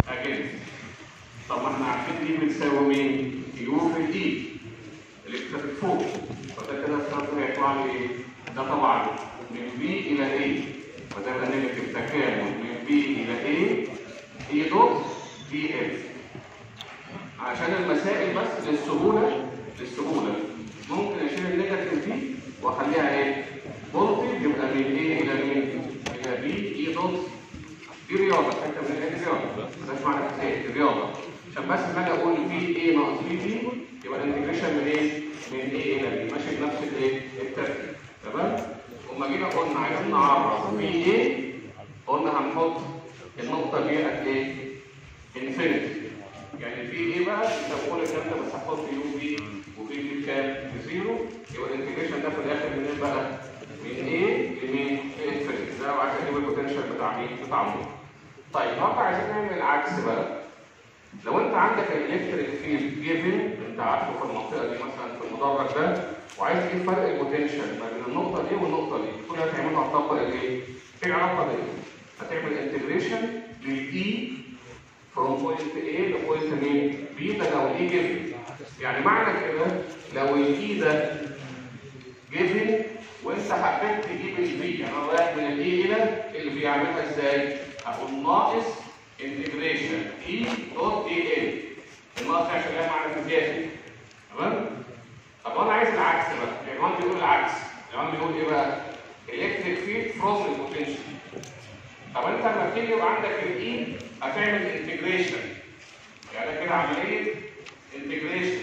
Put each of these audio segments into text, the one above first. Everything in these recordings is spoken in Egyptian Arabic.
اجنس طب ما احنا عارفين دي بتساوي مين؟ يو في دي اللي كتبت فوق فده كده الصرف هيطلع لي ايه؟ ده طبعا من بي الى ايه فده يبقى نيجاتيف تكامل من بي الى ايه اي دوت دي ال عشان المسائل بس للسهوله للسهوله ممكن اشيل النيجاتيف دي واخليها ايه؟ بولتيف يبقى من ايه الى مين؟ الى بي اي دوت دي رياضه حته من الايه دي رياضه ده معنى ايه؟ رياضه عشان بس لما اجي اقول في ايه ناقص في دي يبقى الانتجريشن من ايه؟ من ايه الى بي ماشي بنفس الايه؟ الترتيب تمام؟ وما جينا قلنا عايزين نعرف في ايه قلنا هنحط النقطه دي قد ايه؟ انفينيتي يعني في ايه بقى؟ انت بقول الكلام ده بس هحط يو بي وفي دي بكام؟ بزيرو يبقى الانتجريشن ده في الاخر منين بقى؟ من ايه لمين؟ انفينيتي ده لو عايز اجيب البوتنشال بتاع مين؟ بتاع مين؟ طيب النهارده عايزين نعمل العكس بقى لو انت عندك الالكتريك فيلد جيفن انت عارفه في المنطقه دي مثلا في المدرج ده وعايز تجيب فرق البوتنشال ما بين النقطه دي والنقطه دي كل اللي هتعمله هتطبق الايه؟ ايه العلاقه دي؟ هتعمل انتجريشن للاي فروم بوينت A لبوينت مين؟ B ده لو الاي جيفن يعني معنى كده لو الاي ده جيفن وانت حبيت تجيب الفي يعني انا رايح من الاي الى الفي اعملها ازاي؟ اقول ناقص انتجريشن اي دوت اي ال الناقص دي عشان هي معنى فيزيائي تمام؟ طب وانا عايز العكس بقى العنوان بيقول العكس العنوان بيقول ايه بقى؟ الكتريك فيلد فروم البوتنشال طب انت لما تيجي يبقى عندك الاي هتعمل انتجريشن يعني كده عمليه انتجريشن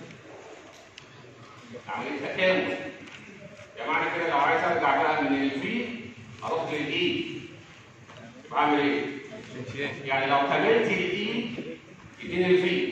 عمليه تكامل يعني معنى كده لو عايز ارجع بقى من الفي اروح للاي يبقى اعمل ايه؟ يعني لو كملت الاي يديني الفي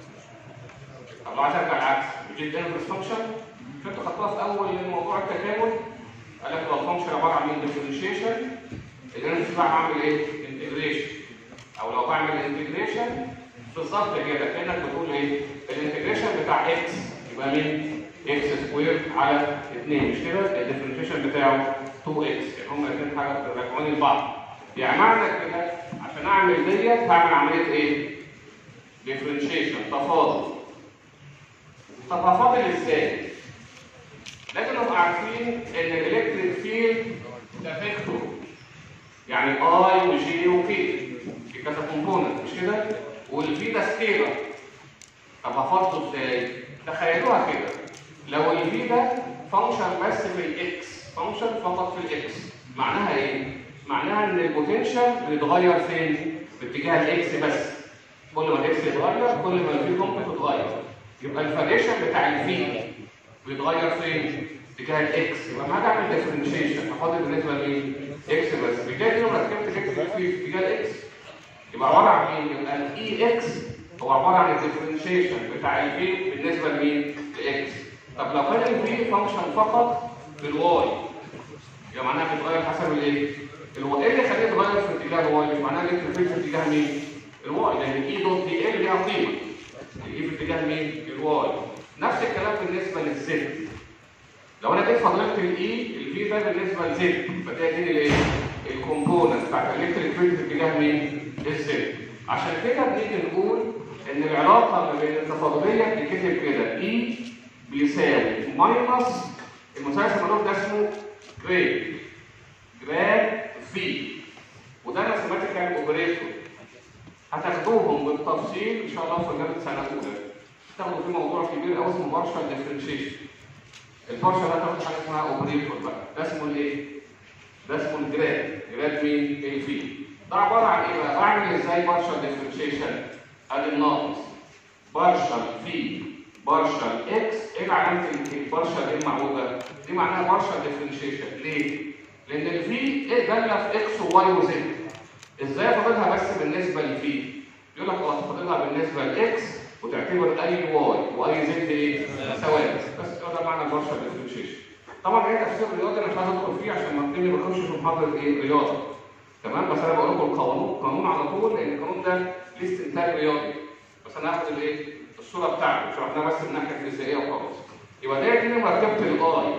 طب لو عايز ارجع العكس بتجيب انفرس فانكشن كنت خدتها في اول موضوع التكامل قال لك لو الفانكشن عباره عن من ديفرنشيشن الانفرس بقى هعمل ايه؟ انتجريشن او لو بعمل انتجريشن بالظبط كده كانك بتقول ايه؟ الانتجريشن بتاع اكس يبقى مين؟ اكس سكوير على 2 مش كده؟ الديفرنشيشن بتاعه 2 اكس يعني هما الاثنين حاجه راجعين لبعض يعني معنى كده عشان اعمل ديت هعمل عمليه ايه؟ ديفرنشيشن تفاضل طب هفاضل ازاي؟ لازم نبقى عارفين ان الالكتريك فيلد ده فيكتور يعني اي وجي وكي في كذا كومبوننت مش كده؟ والفي ده سكيلر طب هفاضله ازاي؟ تخيلوها كده لو الفي ده فانكشن بس في الاكس فانكشن فقط في الاكس معناها ايه؟ معناها ان البوتنشال بيتغير فين؟ في اتجاه الاكس بس كل ما الاكس يتغير كل ما الفي ممكن تتغير يبقى الفاريشن بتاع الفي بيتغير فين؟ اتجاه الاكس يبقى ما اعمل ديفرنشيشن هفاضل بالنسبه لمين؟ اكس بس بجد لو ركبت الاكس في اتجاه الاكس يبقى عباره عن مين؟ يبقى الاي اكس هو عباره عن الديفرنشيشن بتاع الفي بالنسبه لمين؟ لاكس طب لو كان الفي فانكشن فقط بالواي يبقى معناها بيتغير حسب الايه؟ الواي ايه اللي يخليه يتغير في اتجاه الواي؟ معناها الالكتريك في اتجاه مين؟ الواي لان اي دوت دي ال ليها قيمه الاي في اتجاه مين؟ الواي نفس الكلام بالنسبه للزد لو انا جيت فضلت الاي الفي ده بالنسبه لزد فده يديني الايه؟ الكومبوننت بتاعت الالكتريك فيلد في اتجاه مين؟ الزد عشان كده بنيجي نقول ان العلاقه ما بين التفاضليه بتتكتب كده اي بيساوي ماينس المثلث المضروب ده اسمه جريد جراد في وده ماثيماتيكال اوبريتور هتاخدوهم بالتفصيل ان شاء الله في جامعه سنه اولى تاخدوا فيه موضوع كبير قوي اسمه بارشال ديفرنشيشن البارشال ده تاخد حاجه اسمها اوبريتور بقى ده اسمه الايه؟ ده اسمه الجراد جراد مين؟ الفي ده عباره عن ايه بقى؟ بعمل ازاي بارشال ديفرنشيشن؟ ادي الناقص بارشال في بارشال اكس ايه علامه البارشال ايه المعوجه؟ دي معناها بارشال ديفرنشيشن ليه؟ لان الفي ايه داله في اكس وواي وزد ازاي افاضلها بس بالنسبه للفي؟ يقول لك اه تفاضلها بالنسبه لاكس وتعتبر اي واي واي زد ايه؟ ثوابت بس كده ده معنى البارشال ديفرنشيشن طبعا ايه تفسير رياضي انا مش عايز ادخل فيه عشان ما الدنيا ما تخش في محاضره ايه؟ رياضه تمام بس انا بقول لكم القانون قانون على طول لان القانون ده ليه استنتاج رياضي بس انا هاخد الايه؟ الصوره بتاعته شرحناها بس من الناحيه الفيزيائيه وخلاص يبقى ده دي مركبه الاي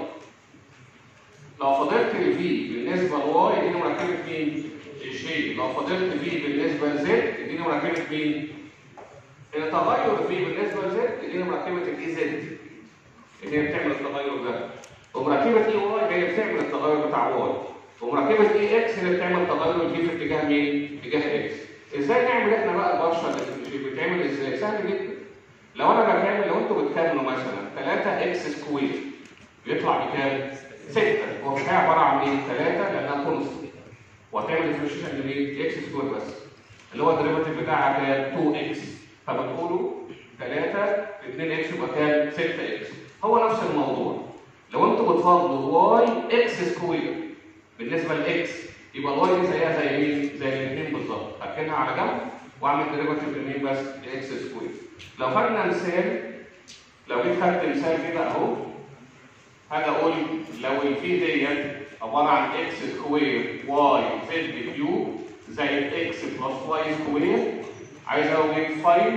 لو فضلت الفي بالنسبه لواي دي مركبه مين؟ الجي لو فضلت في بالنسبه لزد دي اديني مركبه مين؟ التغير في بالنسبه لزد اديني مركبه الاي زد اللي هي بتعمل التغير ده ومركبه اي واي هي بتعمل التغير بتاع واي ومركبه اي اكس اللي بتعمل التغير دي في اتجاه مين؟ اتجاه اكس ازاي نعمل احنا بقى البرشا اللي بتعمل ازاي؟ سهل جدا لو انا بكامل لو انتوا بتكاملوا مثلا 3 اكس سكوير بيطلع بكام؟ 6 هو في الحقيقه عباره عن ايه؟ 3 لانها كونستنت وهتعمل ديفرنشيشن لمين؟ اكس سكوير بس اللي هو الديريفاتيف بتاعها كام؟ 2 اكس فبتقولوا 3 في 2 اكس يبقى كام؟ 6 اكس هو نفس الموضوع لو انتوا بتفضلوا واي اكس سكوير بالنسبه لاكس يبقى الواي دي زيها زي مين؟ زي الاثنين بالظبط هركنها على جنب واعمل ديريفاتيف لمين بس؟ لاكس سكوير لو خدنا مثال لو جيت خدت مثال كده اهو هاجي اقول لو الفي ديت عباره عن اكس سكوير واي زد كيو زائد اكس بلس واي سكوير عايز اوجد فايند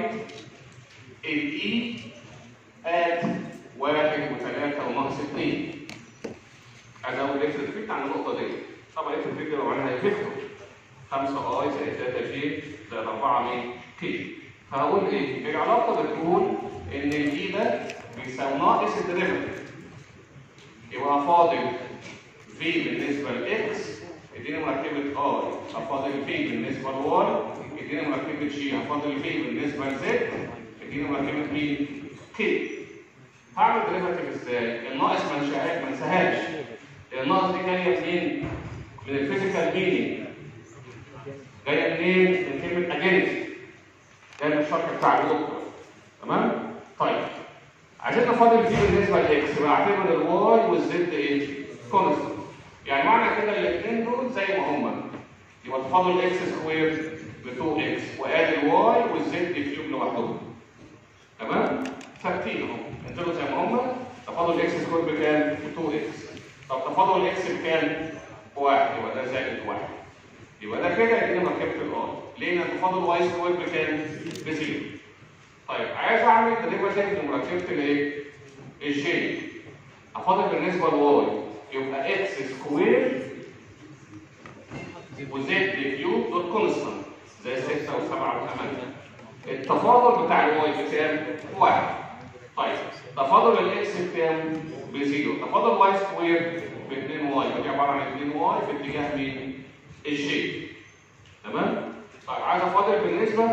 الاي ات واحد وثلاثة وناقص اثنين عايز اقول اكس فيت عن النقطة دي طبعا اكس فيت لو معناها هيفكتور 5 اي زائد 3 جي زائد 4 مين كي فهقول ايه؟ العلاقة بتقول ان الاي ده بيساوي ناقص الديريفاتيف يبقى فاضل في بالنسبة لاكس اديني مركبة اي هفاضل في بالنسبة لواي اديني مركبة جي هفاضل في بالنسبة لزد اديني مركبة مين؟ كي هعمل ديريفاتيف ازاي؟ الناقص ما انشاهاش ما انساهاش الناقص دي جايه منين؟ من الفيزيكال مينينج جايه منين؟ من كلمه اجينست جايه من الشرح بتاع الدكتور تمام؟ طيب عايزين نفاضل دي بالنسبه لاكس يبقى اعتبر الواي والزد ايه؟ كونستنت يعني معنى كده الاثنين دول زي ما هما يبقى تفاضل اكس سكوير ب 2 اكس وادي الواي والزد كيوب لوحدهم تمام؟ ثابتين اهو انزلوا زي ما هما تفاضل اكس سكوير بكام؟ ب 2 اكس طب تفاضل الاكس بكام؟ بواحد يبقى ده زائد واحد يبقى ده كده يدينا مركبه الاي ليه؟ لان تفاضل واي سكوير بكام؟ بزيرو طيب عايز اعمل ديريفاتيف لمركبه الايه؟ الجي افاضل بالنسبه لواي يبقى اكس سكوير وزد كيوب دول كونستانت زي 6 و7 و8 التفاضل بتاع الواي بكام؟ واحد طيب تفاضل الاكس بكام؟ بزيرو تفاضل واي سكوير ب 2 واي ودي عباره عن 2 واي في اتجاه مين؟ الجي تمام؟ طيب عايز افاضل بالنسبه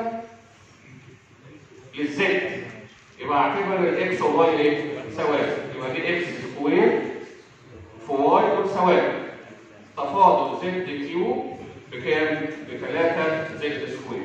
للزد يبقى اعتبر الاكس والواي ايه؟ سواسي يبقى دي اكس سكوير في واي دول سواسي تفاضل زد كيو بكام؟ ب 3 زد سكوير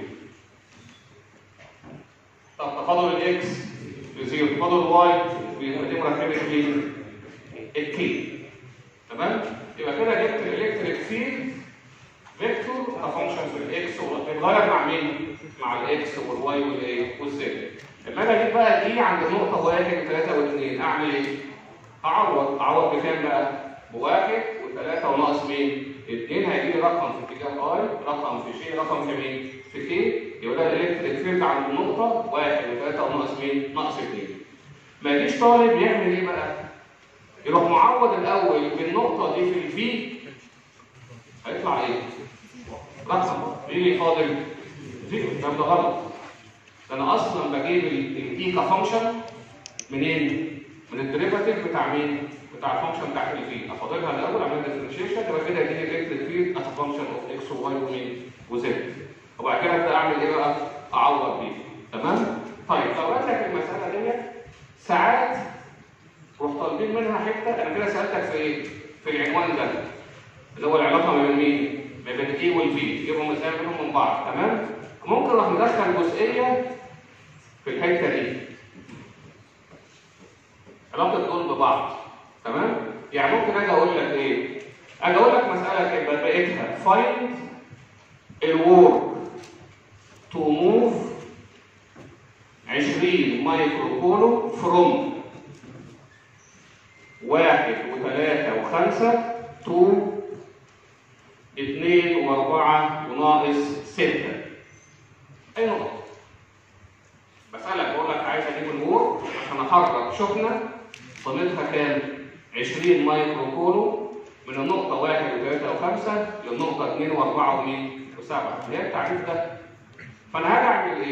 طب تفاضل الاكس بزيرو تفاضل الواي بيبقى دي مركبه مين؟ الكي تمام؟ يبقى كده جبت الالكتريك فيلد فيكتور كفانكشن في الاكس بيتغير مع مين؟ مع الاكس والواي والايه؟ والزد. لما اجي اجيب بقى دي عند نقطه واحد وثلاثه واثنين اعمل ايه؟ اعوض اعوض بكام بقى؟ بواحد وثلاثه وناقص مين؟ اثنين هيجي لي رقم في اتجاه اي، رقم في جي، رقم في مين؟ في كي، يبقى ده الالكتريك فيلد عند النقطه واحد وثلاثه وناقص مين؟ ناقص اثنين. ما يجيش طالب يعمل ايه بقى؟ يروح معوض الاول بالنقطه دي في الفي هيطلع ايه؟ رقم ايه اللي فاضل؟ زيرو ده ده غلط ده انا اصلا بجيب الاي كفانكشن منين؟ من الديريفاتيف بتاع مين؟ بتاع الفانكشن بتاعت الفي افاضلها الاول اعمل ديفرنشيشن يبقى كده يجي لي الكتريك فيلد از فانكشن اوف اكس وواي ومين؟ وزد وبعد كده ابدا اعمل ايه بقى؟ اعوض بيه تمام؟ طيب لو جات لك المساله ديت ساعات روح طالبين منها حته انا كده سالتك في ايه؟ في العنوان ده اللي هو العلاقه ما بين مين؟ ما بين الاي والفي يبقوا ازاي بينهم من بعض تمام؟ ممكن نروح ندخل جزئيه في الحته دي علاقه دول ببعض تمام؟ يعني ممكن اجي اقول لك ايه؟ اجي اقول لك مساله كده بقيتها فايند الورك تو موف 20 مايكرو كولو فروم واحد وثلاثة وخمسة تو اثنين واربعة وناقص ستة أي نقطة بسألك بقول لك عايز أجيب الوور عشان أحرك شحنة قيمتها كام؟ 20 مايكرو كولو من النقطة واحد وثلاثة وخمسة للنقطة اثنين واربعة ومين؟ وسبعة اللي هي التعريف ده فأنا هاجي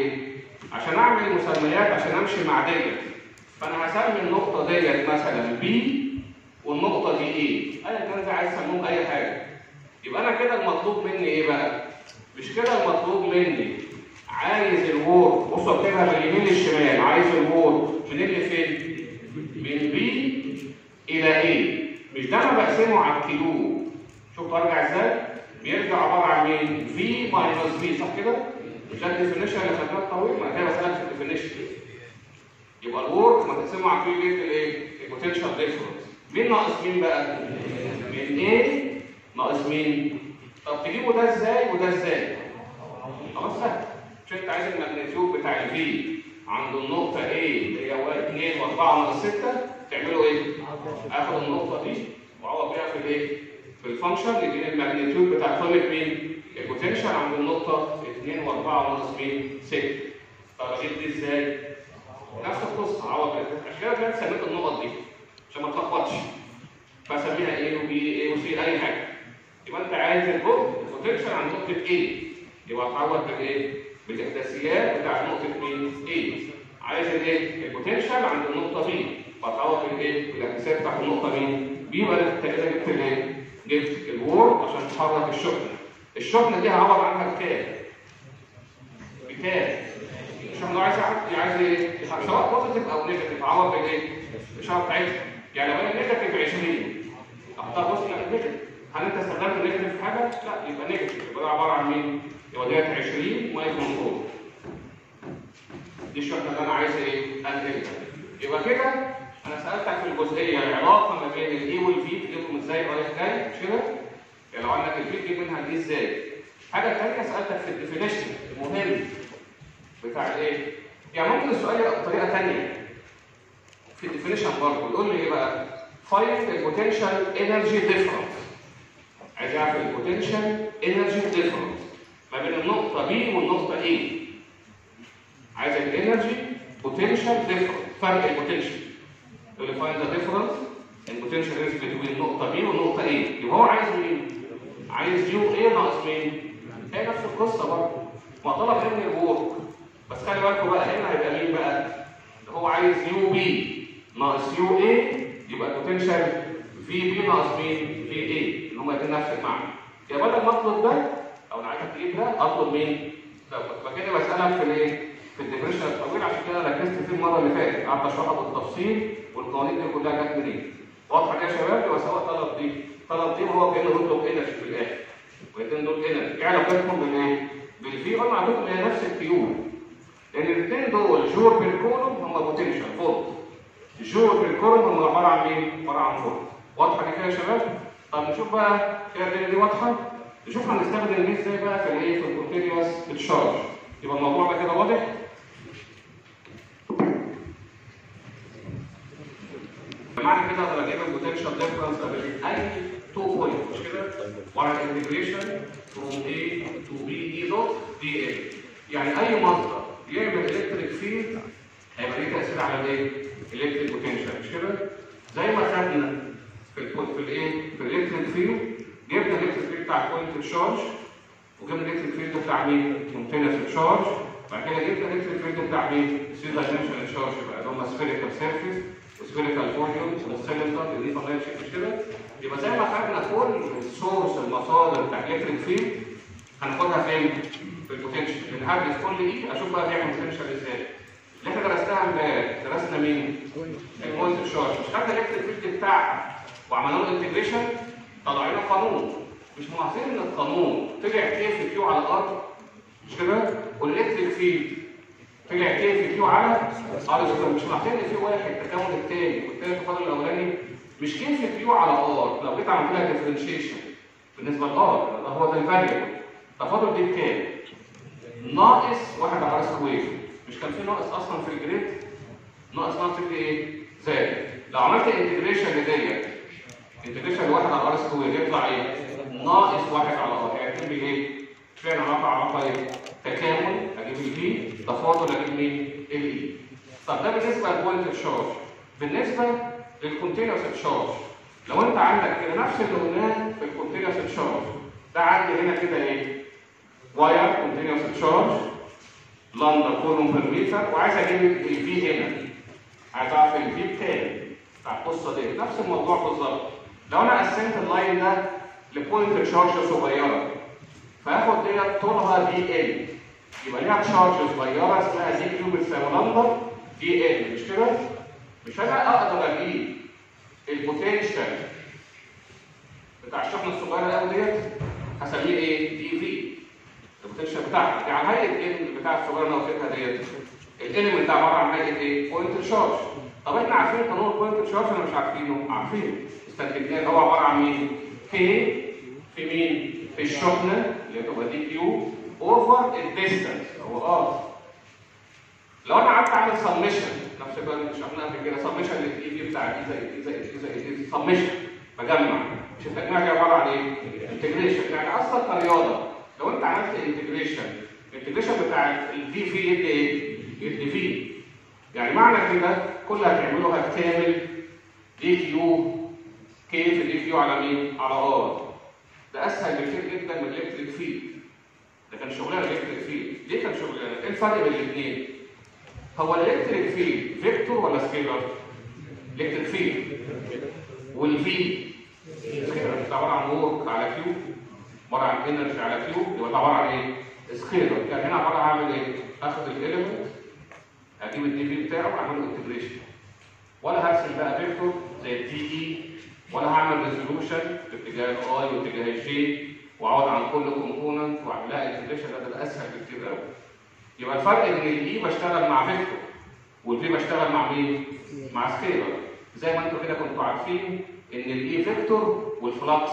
ايه؟ عشان اعمل مسميات عشان امشي مع ديت فانا هسمي النقطه ديت مثلا بي والنقطه دي ايه؟ ايا كان ده عايز تسموهم اي حاجه يبقى انا كده المطلوب مني ايه بقى؟ مش كده المطلوب مني عايز الوورد بصوا اكتبها من اليمين للشمال عايز الوورد من اللي فين؟ من بي الى ايه؟ مش ده انا بقسمه على الكيلو شوف برجع ازاي؟ بيرجع عباره عن مين؟ في ماينس في صح كده؟ مش ده الديفينيشن اللي خدناه الطويل؟ ما كده بسالك في الديفينيشن يبقى الورك ما تقسمه على كيلو جيت الايه؟ البوتنشال ديفرنس مين ناقص مين بقى؟ من ايه ناقص مين؟ طب تجيبوا ده ازاي وده ازاي؟ خلاص سهل مش انت عايز الماجنتيود بتاع الفي عند النقطة A اللي هي 2 و4 ناقص 6 تعملوا ايه؟ اخد النقطة دي واعوض بيها في الايه؟ في الفانكشن يديني الماجنتيود بتاع قيمة مين؟ البوتنشال عند النقطة 2 و4 ناقص مين؟ 6 طب اجيب دي ازاي؟ نفس القصة اعوض بيها عشان كده سميت النقط دي عشان ما تلخبطش بسميها A وبي A وسي اي حاجة يبقى انت عايز البوت البوتنشال عند نقطة A يبقى هتعوض بالايه؟ بالاحداثيات بتاع نقطة مين؟ A عايز الايه؟ البوتنشال عند النقطة B فتعوض بالايه؟ بالاحداثيات بتاعت النقطة مين؟ B يبقى انت كده جبت الايه؟ جبت الوورد عشان تحرك الشحنة الشحنة دي هعوض عنها بكام؟ بكام؟ الشحنة عايز عايز ايه؟ سواء بوزيتيف او نيجاتيف اعوض بالايه؟ الاشارة بتاعتها يعني لو انا نيجاتيف 20 احطها بص نيجاتيف هل انت استخدمت نيجاتيف في حاجه؟ لا يبقى نيجاتيف يبقى ده عباره عن مين؟ يبقى ديت 20 وهي كنترول. دي الشحنه اللي انا عايز ايه؟ انقلها. يبقى كده انا سالتك في الجزئيه العلاقه ما بين الاي والفي تجيبهم ازاي رايح جاي مش كده؟ يعني لو عندك الفي تجيب منها الاي ازاي؟ حاجه ثانيه سالتك في الديفينيشن المهم بتاع الايه؟ يعني ممكن السؤال يبقى بطريقه ثانيه في الديفينيشن برضه يقول لي ايه بقى؟ find the potential energy difference عايز اعرف البوتنشال انرجي ديفرنس ما بين النقطه B والنقطه A عايز الانرجي بوتنشال ديفرنس فرق البوتنشال يقول لي find the difference in potential energy between النقطه B والنقطه A يبقى هو عايز مين؟ عايز يو A ناقص مين؟ هي نفس القصه برضه ما طلب مني الورك بس خلي بالكم بقى هنا هيبقى مين بقى؟ هو عايز يو بي ناقص يو A يبقى البوتنشال في بي ناقص مين؟ في ايه؟ اللي هم الاثنين نفس المعنى. يبقى بدل ما اطلب ده او انا عايزك تجيب ده اطلب مين؟ ده فكده بسالك في الايه؟ في الديفرنشال الطويل عشان كده ركزت فيه المره اللي فاتت قعدت اشرحها بالتفصيل والقوانين دي كلها جت منين؟ واضحه كده يا شباب؟ يبقى سواء طلب دي طلب دي وهو كانه بيطلب انرجي في الاخر. والاثنين دول انرجي، ايه علاقتهم بالايه؟ بالفي قلنا على فكره هي نفس الكيو. لان الاثنين دول جور بالكولوم هم بوتنشال فولت. جور بالكولوم هم عباره عن مين؟ عباره عن فولت. واضحه دي كده يا شباب؟ طب نشوف بقى كده الدنيا دي واضحه نشوف هنستخدم دي ازاي بقى في الايه في الكونتينوس تشارج يبقى الموضوع بقى كده واضح معنى كده اقدر اجيب البوتنشال ديفرنس ما بين اي تو بوينت مش كده وعلى الانتجريشن فروم A تو B دي دوت دي ال يعني اي مصدر يعمل الكتريك فيلد هيبقى ليه تاثير على الايه؟ الكتريك بوتنشال مش كده؟ زي ما خدنا في البوينت في الايه؟ في الالكتريك فيلد جبنا الالكتريك فيلد بتاع البوينت تشارج وجبنا الالكتريك فيلد بتاع مين؟ كونتينوس تشارج بعد كده جبنا الالكتريك فيلد بتاع مين؟ سي دايمنشن تشارج بقى اللي هم سفيريكال سيرفيس وسفيريكال فوليوم والسيلندر دي طبيعي مش كده؟ يبقى زي ما خدنا كل السورس المصادر بتاع الالكتريك فيلد هناخدها فين؟ في البوتنشال بنهدف كل ايه اشوف بقى بيعمل بوتنشال ازاي اللي احنا درسناها امبارح درسنا مين؟ البوينت تشارج مش خدنا الالكتريك فيلد بتاعها وعملنا له انتجريشن طلع لنا قانون مش ملاحظين ان القانون طلع كيف كيو على الارض مش كده؟ والالكتريك فيلد طلع كيف كيو على ار مش ملاحظين ان في واحد تكون الثاني والثاني التفاضل الاولاني مش كيف كيو على ار لو جيت عملت لها ديفرنشيشن بالنسبه لار ده هو ده الفاريبل التفاضل دي بكام؟ ناقص واحد على ار سكوير مش كان في ناقص اصلا في الجريد؟ ناقص ناقص في ايه؟ زائد لو عملت انتجريشن لديت انتجريشن لواحد على ار سكوير يطلع ايه؟ ناقص واحد على ار هيعتبر ايه؟ فين علاقه علاقه ايه؟ تكامل اجيب البي تفاضل اجيب مين؟ الاي طب ده بالنسبه للبوينت تشارج بالنسبه للكونتينوس تشارج لو انت عندك كده نفس اللي قلناه في الكونتينوس تشارج ده عندي هنا كده ايه؟ واير كونتينوس تشارج لندا كولوم بير متر وعايز اجيب الفي هنا عايز اعرف الفي بكام بتاع القصه دي نفس الموضوع بالظبط لو انا قسمت اللاين ده لبوينت تشارج صغيره فاخد ديت طولها دي ال يبقى ليها تشارج صغيره اسمها دي كيو بتساوي لندا دي ال مش كده؟ مش انا اقدر اجيب البوتنشال بتاع الشحنه الصغيره قوي ديت هسميه ايه؟ دي في البوتنشال بتاعها يعني هيئه ال بتاع الصغيره اللي انا قلتها ديت الاليمنت ده عباره عن هيئه ايه؟ بوينت تشارج طب احنا عارفين قانون البوينت تشارج ولا مش عارفينه؟ عارفينه استنتجناه هو عباره عن مين؟ كي في مين؟ في الشحنه اللي هتبقى دي كيو اوفر الديستانس هو ار لو انا قعدت اعمل سمشن نفس بقى اللي شرحناها قبل كده سمشن للاي في بتاع اي زائد اي زائد اي زائد اي سمشن بجمع مش التجميع دي عباره عن ايه؟ انتجريشن يعني اصلا كرياضه لو انت عملت انتجريشن الانتجريشن بتاع الفي في يدي ايه؟ يدي في يعني معنى كده كل اللي هتعمله هتكامل دي كيو كي في دي كيو على مين؟ على ار ده اسهل بكتير جدا من الالكتريك فيلد ده كان شغلانه الالكتريك فيلد ليه كان شغلانه؟ ايه الفرق بين الاثنين؟ هو الالكتريك فيلد فيكتور ولا سكيلر؟ الكتريك فيلد والفي سكيلر عباره عن ورك على كيو عباره عن انرجي على كيو يبقى عباره عن ايه؟ سكيلر يعني هنا عباره عن اعمل ايه؟ اخد الاليمنت اجيب الدي في بتاعه واعمل له انتجريشن ولا هرسم بقى فيكتور زي التي اي ولا هعمل ريزولوشن في اتجاه الاي واتجاه الجي واقعد عن كل كومبوننت واعمل لها انتجريشن ده ده اسهل بكتير قوي يبقى الفرق ان الاي بشتغل مع فيكتور والفي بشتغل مع مين؟ مع سكيلر زي ما انتم كده كنتوا عارفين ان الاي فيكتور والفلكس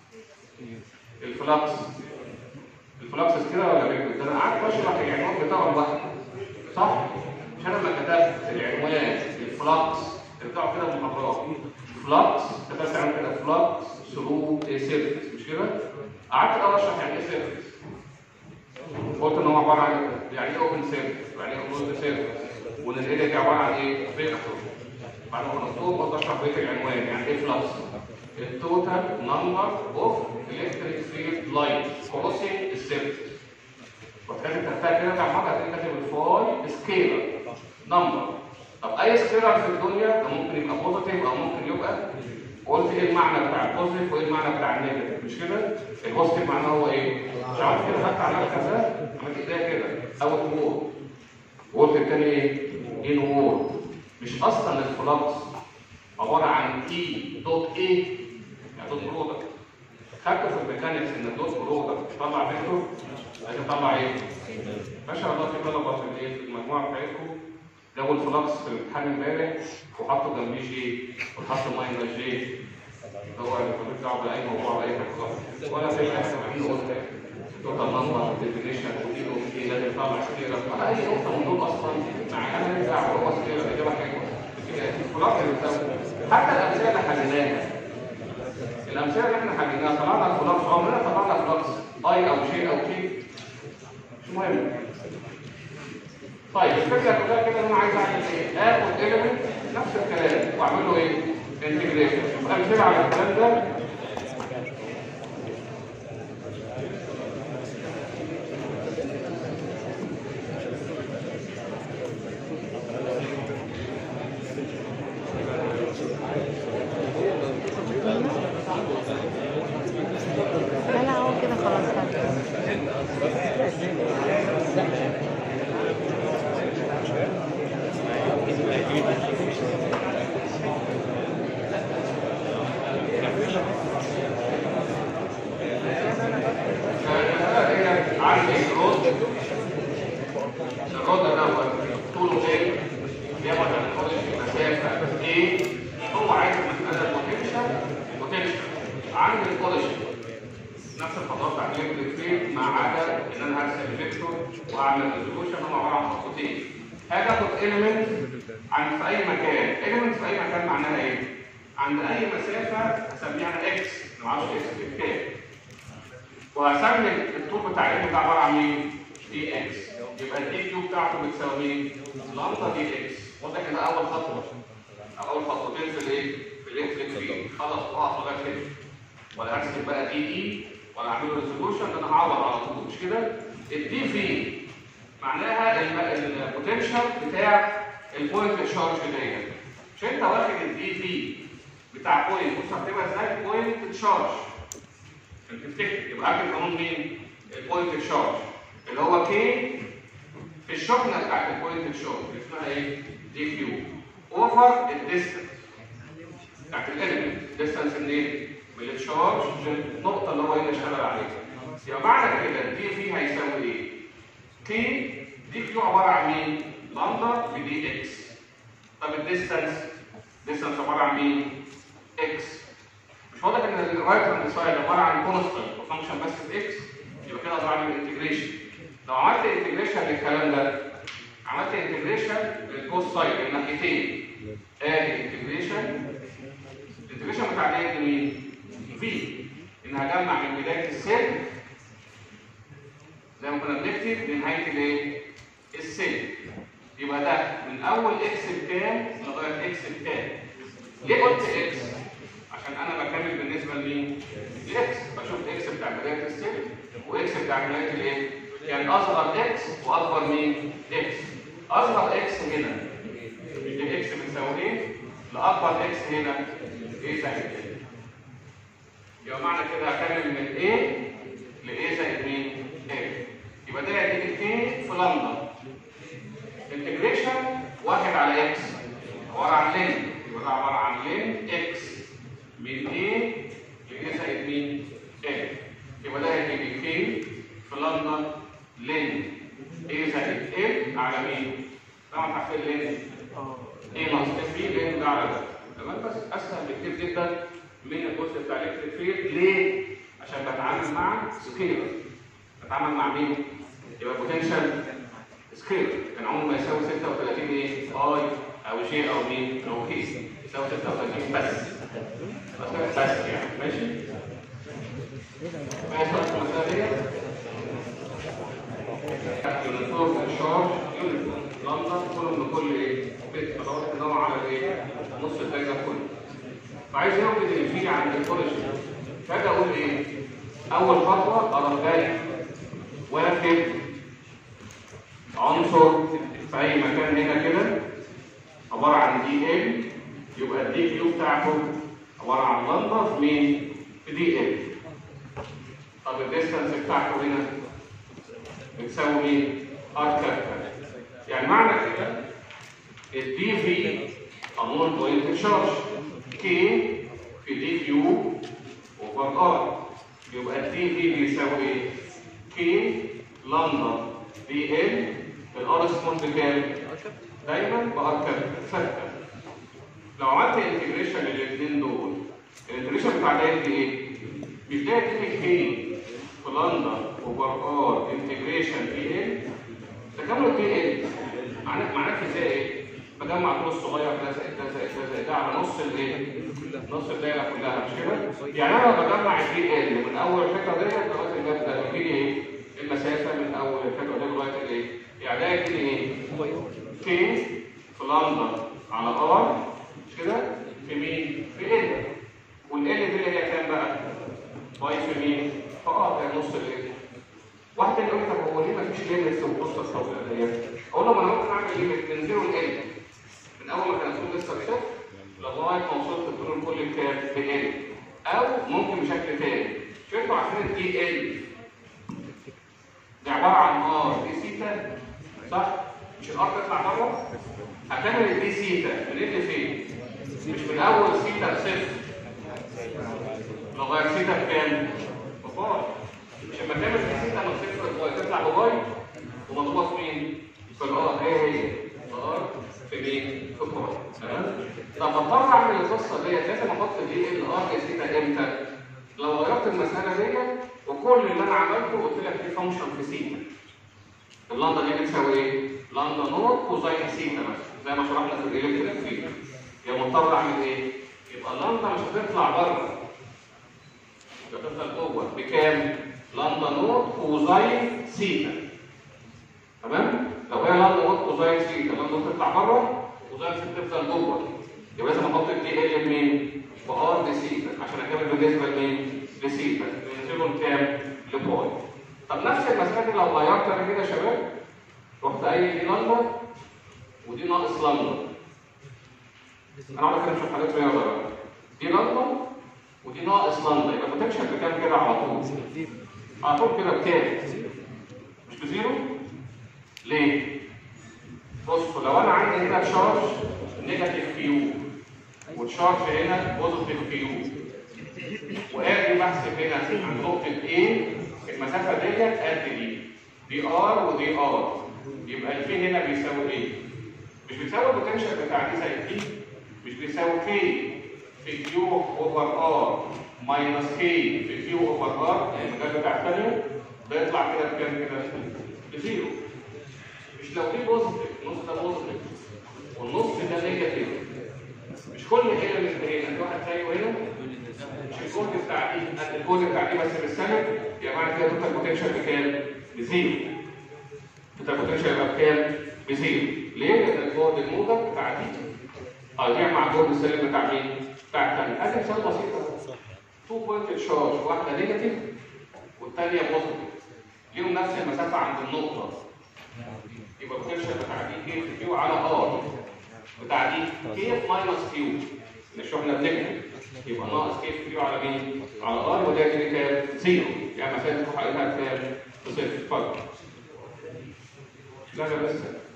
الفلكس الفلكس سكيلر ولا فيكتور؟ ده انا قعدت اشرح العنوان بتاعه لوحده صح؟ مش انا لما كتبت العنوان الفلكس ترجعوا كده المحاضرات فلكس كتبت عنه كده فلكس ثرو سيرفيس مش كده؟ قعدت الاول اشرح يعني ايه سيرفيس قلت ان هو عباره عن يعني ايه اوبن سيرفيس يعني ايه كلوزد سيرفيس وان الاريا دي عباره عن ايه؟ فيكتور بعد ما خلصتهم قلت اشرح بقيه العنوان يعني ايه فلكس التوتال نمبر اوف الكتريك فيلد لاين كروسنج السيرفيس وكانت تحتها كده بتاع حاجه هتلاقي كاتب الفاي سكيلر نمبر طب اي سكيلر في الدنيا ده ممكن يبقى بوزيتيف او ممكن يبقى قلت ايه المعنى بتاع البوزيتيف وايه المعنى بتاع النيجاتيف مش كده؟ البوزيتيف معناه هو ايه؟ مش عارف كده خدت على كذا عملت ايديا كده اوت وور وقلت التاني ايه؟ ان وور مش اصلا الفلكس عباره عن اي دوت اي يعني دوت برودكت خدت في الميكانكس ان الدوت برودكت طلع فيكتور لازم تطلع ايه؟ ما شاء الله في طلبه في الايه في المجموعه بتاعتكم جابوا الفلكس في الامتحان امبارح وحطوا جنبيه جي وحطوا ماينس جي هو ملوش دعوه باي موضوع باي حاجه خالص ولا في حاجه سامعين قلنا توتال نمبر ديفينيشن ودي اوكي لازم يطلع سكيلر ولا اي نقطه من دول اصلا مع انا دعوه هو سكيلر الاجابه حلوه الفلكس اللي بتساوي حتى الامثله اللي حليناها الامثله اللي احنا حليناها طلعنا الفلكس عمرنا طلعنا فلكس اي او شيء او شيء مش مهم طيب الفكره كلها كده ان انا عايز اعمل ايه؟ اخد ايلمنت نفس الكلام واعمل له ايه؟ انتجريشن شوف امثله على الكلام ده لا لا هو كده خلاص خلاص عندي الرود الرود دوت طوله ايه؟ بياخد عن مسافه ايه؟ هو عايز مساله بوتنشال بوتنشال عندي البوليشن نفس الخطوات بتاعت الكتريك فيلد ما عدا ان انا هرسم فيكتور واعمل ريزولوشن هم عباره عن خطوتين هاجي اخد اليمنت عن في اي مكان اليمنت في اي مكان معناها ايه؟ عند اي مسافه هسميها اكس ما اعرفش اكس بكام وهسمي الطول بتاع الام ده عباره عن مين؟ دي اكس يبقى الدي كيو بتاعته بتساوي مين؟ لامدا دي اكس واضح ان ده اول خطوه أو اول خطوتين في الايه؟ في الالكتريك فيلد خلاص اقف لغايه كده ولا هرسم بقى دي اي ولا اعمل ريزولوشن ده انا هعوض على طول مش كده؟ الدي في معناها البوتنشال بتاع البوينت تشارج دايما مش انت واخد الدي في بتاع بوينت بص هتبقى ازاي بوينت تشارج عشان تفتكر يبقى عارف القانون مين؟ البوينت تشارج اللي هو كي في الشحنه بتاعت البوينت تشارج اللي اسمها ايه؟ دي كيو اوفر الديستنس بتاعت الاليمنت ديستانس منين؟ من التشارج للنقطه اللي هو هنا اشتغل عليها يبقى معنى كده دي في هيساوي ايه؟ تي دي كيو عباره عن مين؟ لامدا في دي اكس طب الديستانس ديستانس عباره عن مين؟ اكس مش واضح ان الرايت هاند سايد عباره عن كونستنت وفانكشن بس في اكس يبقى كده بعمل انتجريشن لو عملت انتجريشن للكلام ده عملت انتجريشن للكوست سايد الناحيتين ادي انتجريشن الانتجريشن بتاع دي مين؟ في ان هجمع من بدايه السيل زي ما كنا بنكتب لنهايه الايه؟ السيل يبقى ده من اول اكس بكام لغايه اكس بكام ليه قلت اكس؟ عشان انا بكمل بالنسبه لمين؟ لاكس بشوف اكس بتاع بدايه السيل واكس بتاع نهايه الايه؟ يعني اصغر اكس واكبر مين؟ اكس اصغر اكس هنا الاكس بتساوي ايه؟ لاكبر اكس هنا ايه زائد ايه؟ يبقى معنى كده هكمل من A ل A زائد مين؟ A يبقى ده يديني K في لامدا انتجريشن واحد على X عبارة عن لين يبقى ده عبارة عن لين X من A ل A زائد مين؟ A يبقى ده هيديني K في لامدا لين A زائد A على مين؟ طبعا عارفين لين A ناقص F لين ده على ده تمام بس اسهل بكتير جدا من الجزء بتاع الكتريك فيلد ليه؟ عشان بتعامل مع سكيلر بتعامل مع مين؟ يبقى بوتنشال سكيلر كان عمره ما يساوي 36 ايه؟ اي او جي او مين؟ او كي يساوي 36 بس بس بس يعني ماشي؟ ماشي خلاص المسألة دي يونيفورم شارج يونيفورم لندا كله من كل ايه؟ بيت بدور ان على الايه؟ نص الدايره كله فعايز ياخد الفي عند الاوريجن فاجي اقول ايه اول خطوه اروح جاي واخد عنصر في اي مكان هنا كده عباره عن دي ال يبقى الدي كيو بتاعته عباره عن لندا في مين في دي ال طب الديستانس بتاعته هنا بتساوي مين ار كابيتال يعني معنى كده الدي في قانون بوينت تشارج كي في دي كيو اوفر ار يبقى الدي في بيساوي ايه؟ كي لندا دي ال الار سمول بكام؟ دايما بار كابيتال ثابته لو عملت انتجريشن للاثنين دول الانتجريشن بتاع ده يدي ايه؟ مش ده يديني كي في لندا اوفر ار انتجريشن دي ال تكامل دي ال معناه معناه ازاي ايه؟ بجمع الطول الصغير ده زائد ده زائد ده زائد ده على نص الايه؟ نص الدايره كلها مش كده؟ يعني انا بجمع الدي ال من اول الحته ديت لغايه الجنب ده بيجي ايه؟ المسافه من اول الحته دي لغايه الايه؟ يعني ده يديني ايه؟ كي في لندا على ار مش كده؟ في مين؟ في ال والال دي اللي هي كام بقى؟ باي في مين؟ في ار هي نص الايه؟ واحد تاني يقول لك طب هو ليه مفيش ليميت في القصه الطويله ديت؟ اقول له ما انا ممكن اعمل ليميت من زيرو ل من اول ما كان الطول لسه بصفر لغايه ما وصلت الطول الكلي بكام؟ ب ال او ممكن بشكل تاني مش انتوا عارفين الدي ال دي عباره عن ار دي سيتا صح؟ مش الار تطلع بره؟ هكمل الدي سيتا من ال لفين؟ مش من اول سيتا بصفر لغايه سيتا بكام؟ بفار مش لما تعمل دي سيتا من صفر لغايه تطلع بباي ومضروبه في مين؟ في الار ايه هي؟ الار في مين؟ في باي تمام؟ طب اضطر اعمل القصه ديت لازم احط دي ال ار سيتا امتى؟ لو غيرت المساله ديت وكل اللي انا عملته قلت لك دي فانكشن في سيتا اللندا دي بتساوي ايه؟ لندا نوت كوزين سيتا بس زي ما شرحنا في الالكتريك فيلد يبقى مضطر اعمل ايه؟ يبقى اللندا مش هتطلع بره يبقى تفضل جوه بكام؟ لندا نوت كوزين سيتا تمام؟ لو هي لندا نوت كوزين سيتا لندا تطلع بره كوزين سيتا تفضل جوه يبقى لازم احط الدي ال لمين؟ بار دي سيتا عشان اكمل بالنسبه لمين؟ لسيتا من زيرو لكام؟ لباي طب نفس المسألة دي لو غيرت انا كده يا شباب رحت قايل دي لمبه ودي ناقص لمبه انا عارف كده مش حضرتك رياضه بقى دي لمبه ودي ناقص لمبه يبقى البوتنشال بكام كده على طول على طول كده بكام مش بزيرو ليه بصوا لو انا عندي هنا تشارج نيجاتيف كيو وتشارج هنا بوزيتيف كيو واجي بحسب هنا عند نقطه A المسافه ديت قد دي دي ار ودي ار يبقى الفي هنا بيساوي ايه؟ مش بيساوي البوتنشال بتاع دي زي دي مش بيساوي كي في كيو اوفر ار ماينس كي في كيو اوفر ار يعني المجال بتاع الثانيه بيطلع كده بكام كده؟ بزيرو مش لو دي بوزيتيف النص ده بوزيتيف والنص ده نيجاتيف مش كل ايلمنت هنا في واحد زيه هنا مش الكود بتاع دي قد الكود بتاع دي بس بالسند يبقى معنى كده توتال بوتنشال بكام؟ بزيرو توتال بوتنشال يبقى بكام؟ بزيرو ليه؟ لان الكود الموجب بتاع دي هيضيع مع الكود السالب بتاع مين؟ بتاع الثاني ادي مثال بسيط اهو 2 بوينت تشارج واحده نيجاتيف والثانيه بوزيتيف ليهم نفس المسافه عند النقطه يبقى البوتنشال بتاع دي كي في كيو على ار بتاع دي كي في ماينس كيو مش احنا بنكتب يبقى ناقص كي في كيو على مين؟ على ار وده كده كام؟ زيرو يعني مسافه تروح عليها كام؟ بصفر اتفضل لا لا بس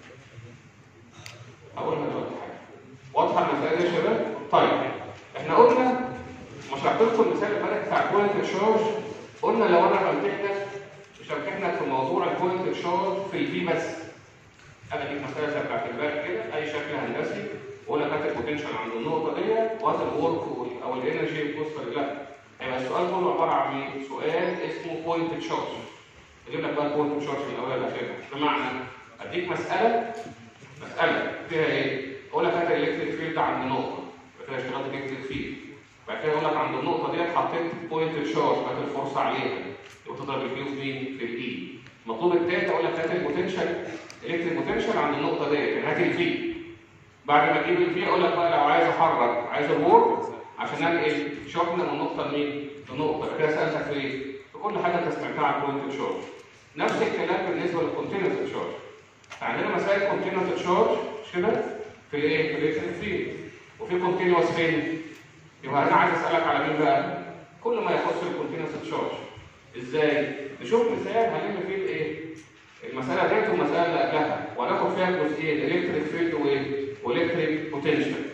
هقولها دلوقتي حاجه واضحه المساله دي يا شباب؟ طيب احنا قلنا ما شرحت لكم المثال اللي بتاع بوينت تشارج قلنا لو انا بمتحنك مش همتحنك في موضوع البوينت تشارج في الفي بس انا اديك مساله بتاعت الباك كده اي شكل هندسي واقول لك هات البوتنشال عند النقطه ديت وهات الورك او الانرجي بوستر لا هيبقى السؤال كله عباره عن ايه؟ سؤال اسمه بوينت تشارج اجيب لك بقى البوينت تشارج من الاول لاخرها بمعنى اديك مساله مساله فيها ايه؟ اقول لك هات الالكتريك فيلد عند نقطه يبقى كده اشتغلت الكتريك فيلد بعد كده اقول لك عند النقطه ديت حطيت بوينت تشارج هات الفرصه عليها يبقى تضرب الكيو في مين؟ في الاي المطلوب الثالث اقول لك هات البوتنشال الكتريك بوتنشال عند النقطه ديت يعني هات الفي بعد ما اجيب الفي اقول لك بقى لو عايز احرك عايز الورك عشان انقل شحنه من نقطه لمين؟ لنقطه كده سالتك في ايه؟ في كل حاجه انت سمعتها عن بوينت تشارج نفس الكلام بالنسبه للكونتينوس تشارج عندنا مسائل كونتينوس تشارج مش كده؟ في الايه؟ في الالكتريك فيلد وفي كونتينوس فين؟ يبقى انا عايز اسالك على مين بقى؟ كل ما يخص الكونتينوس تشارج ازاي؟ نشوف مثال هنعمل فيه الايه؟ المساله ديت والمساله اللي قبلها وهناخد فيها جزئين الكتريك فيلد وايه؟ والكتريك بوتنشال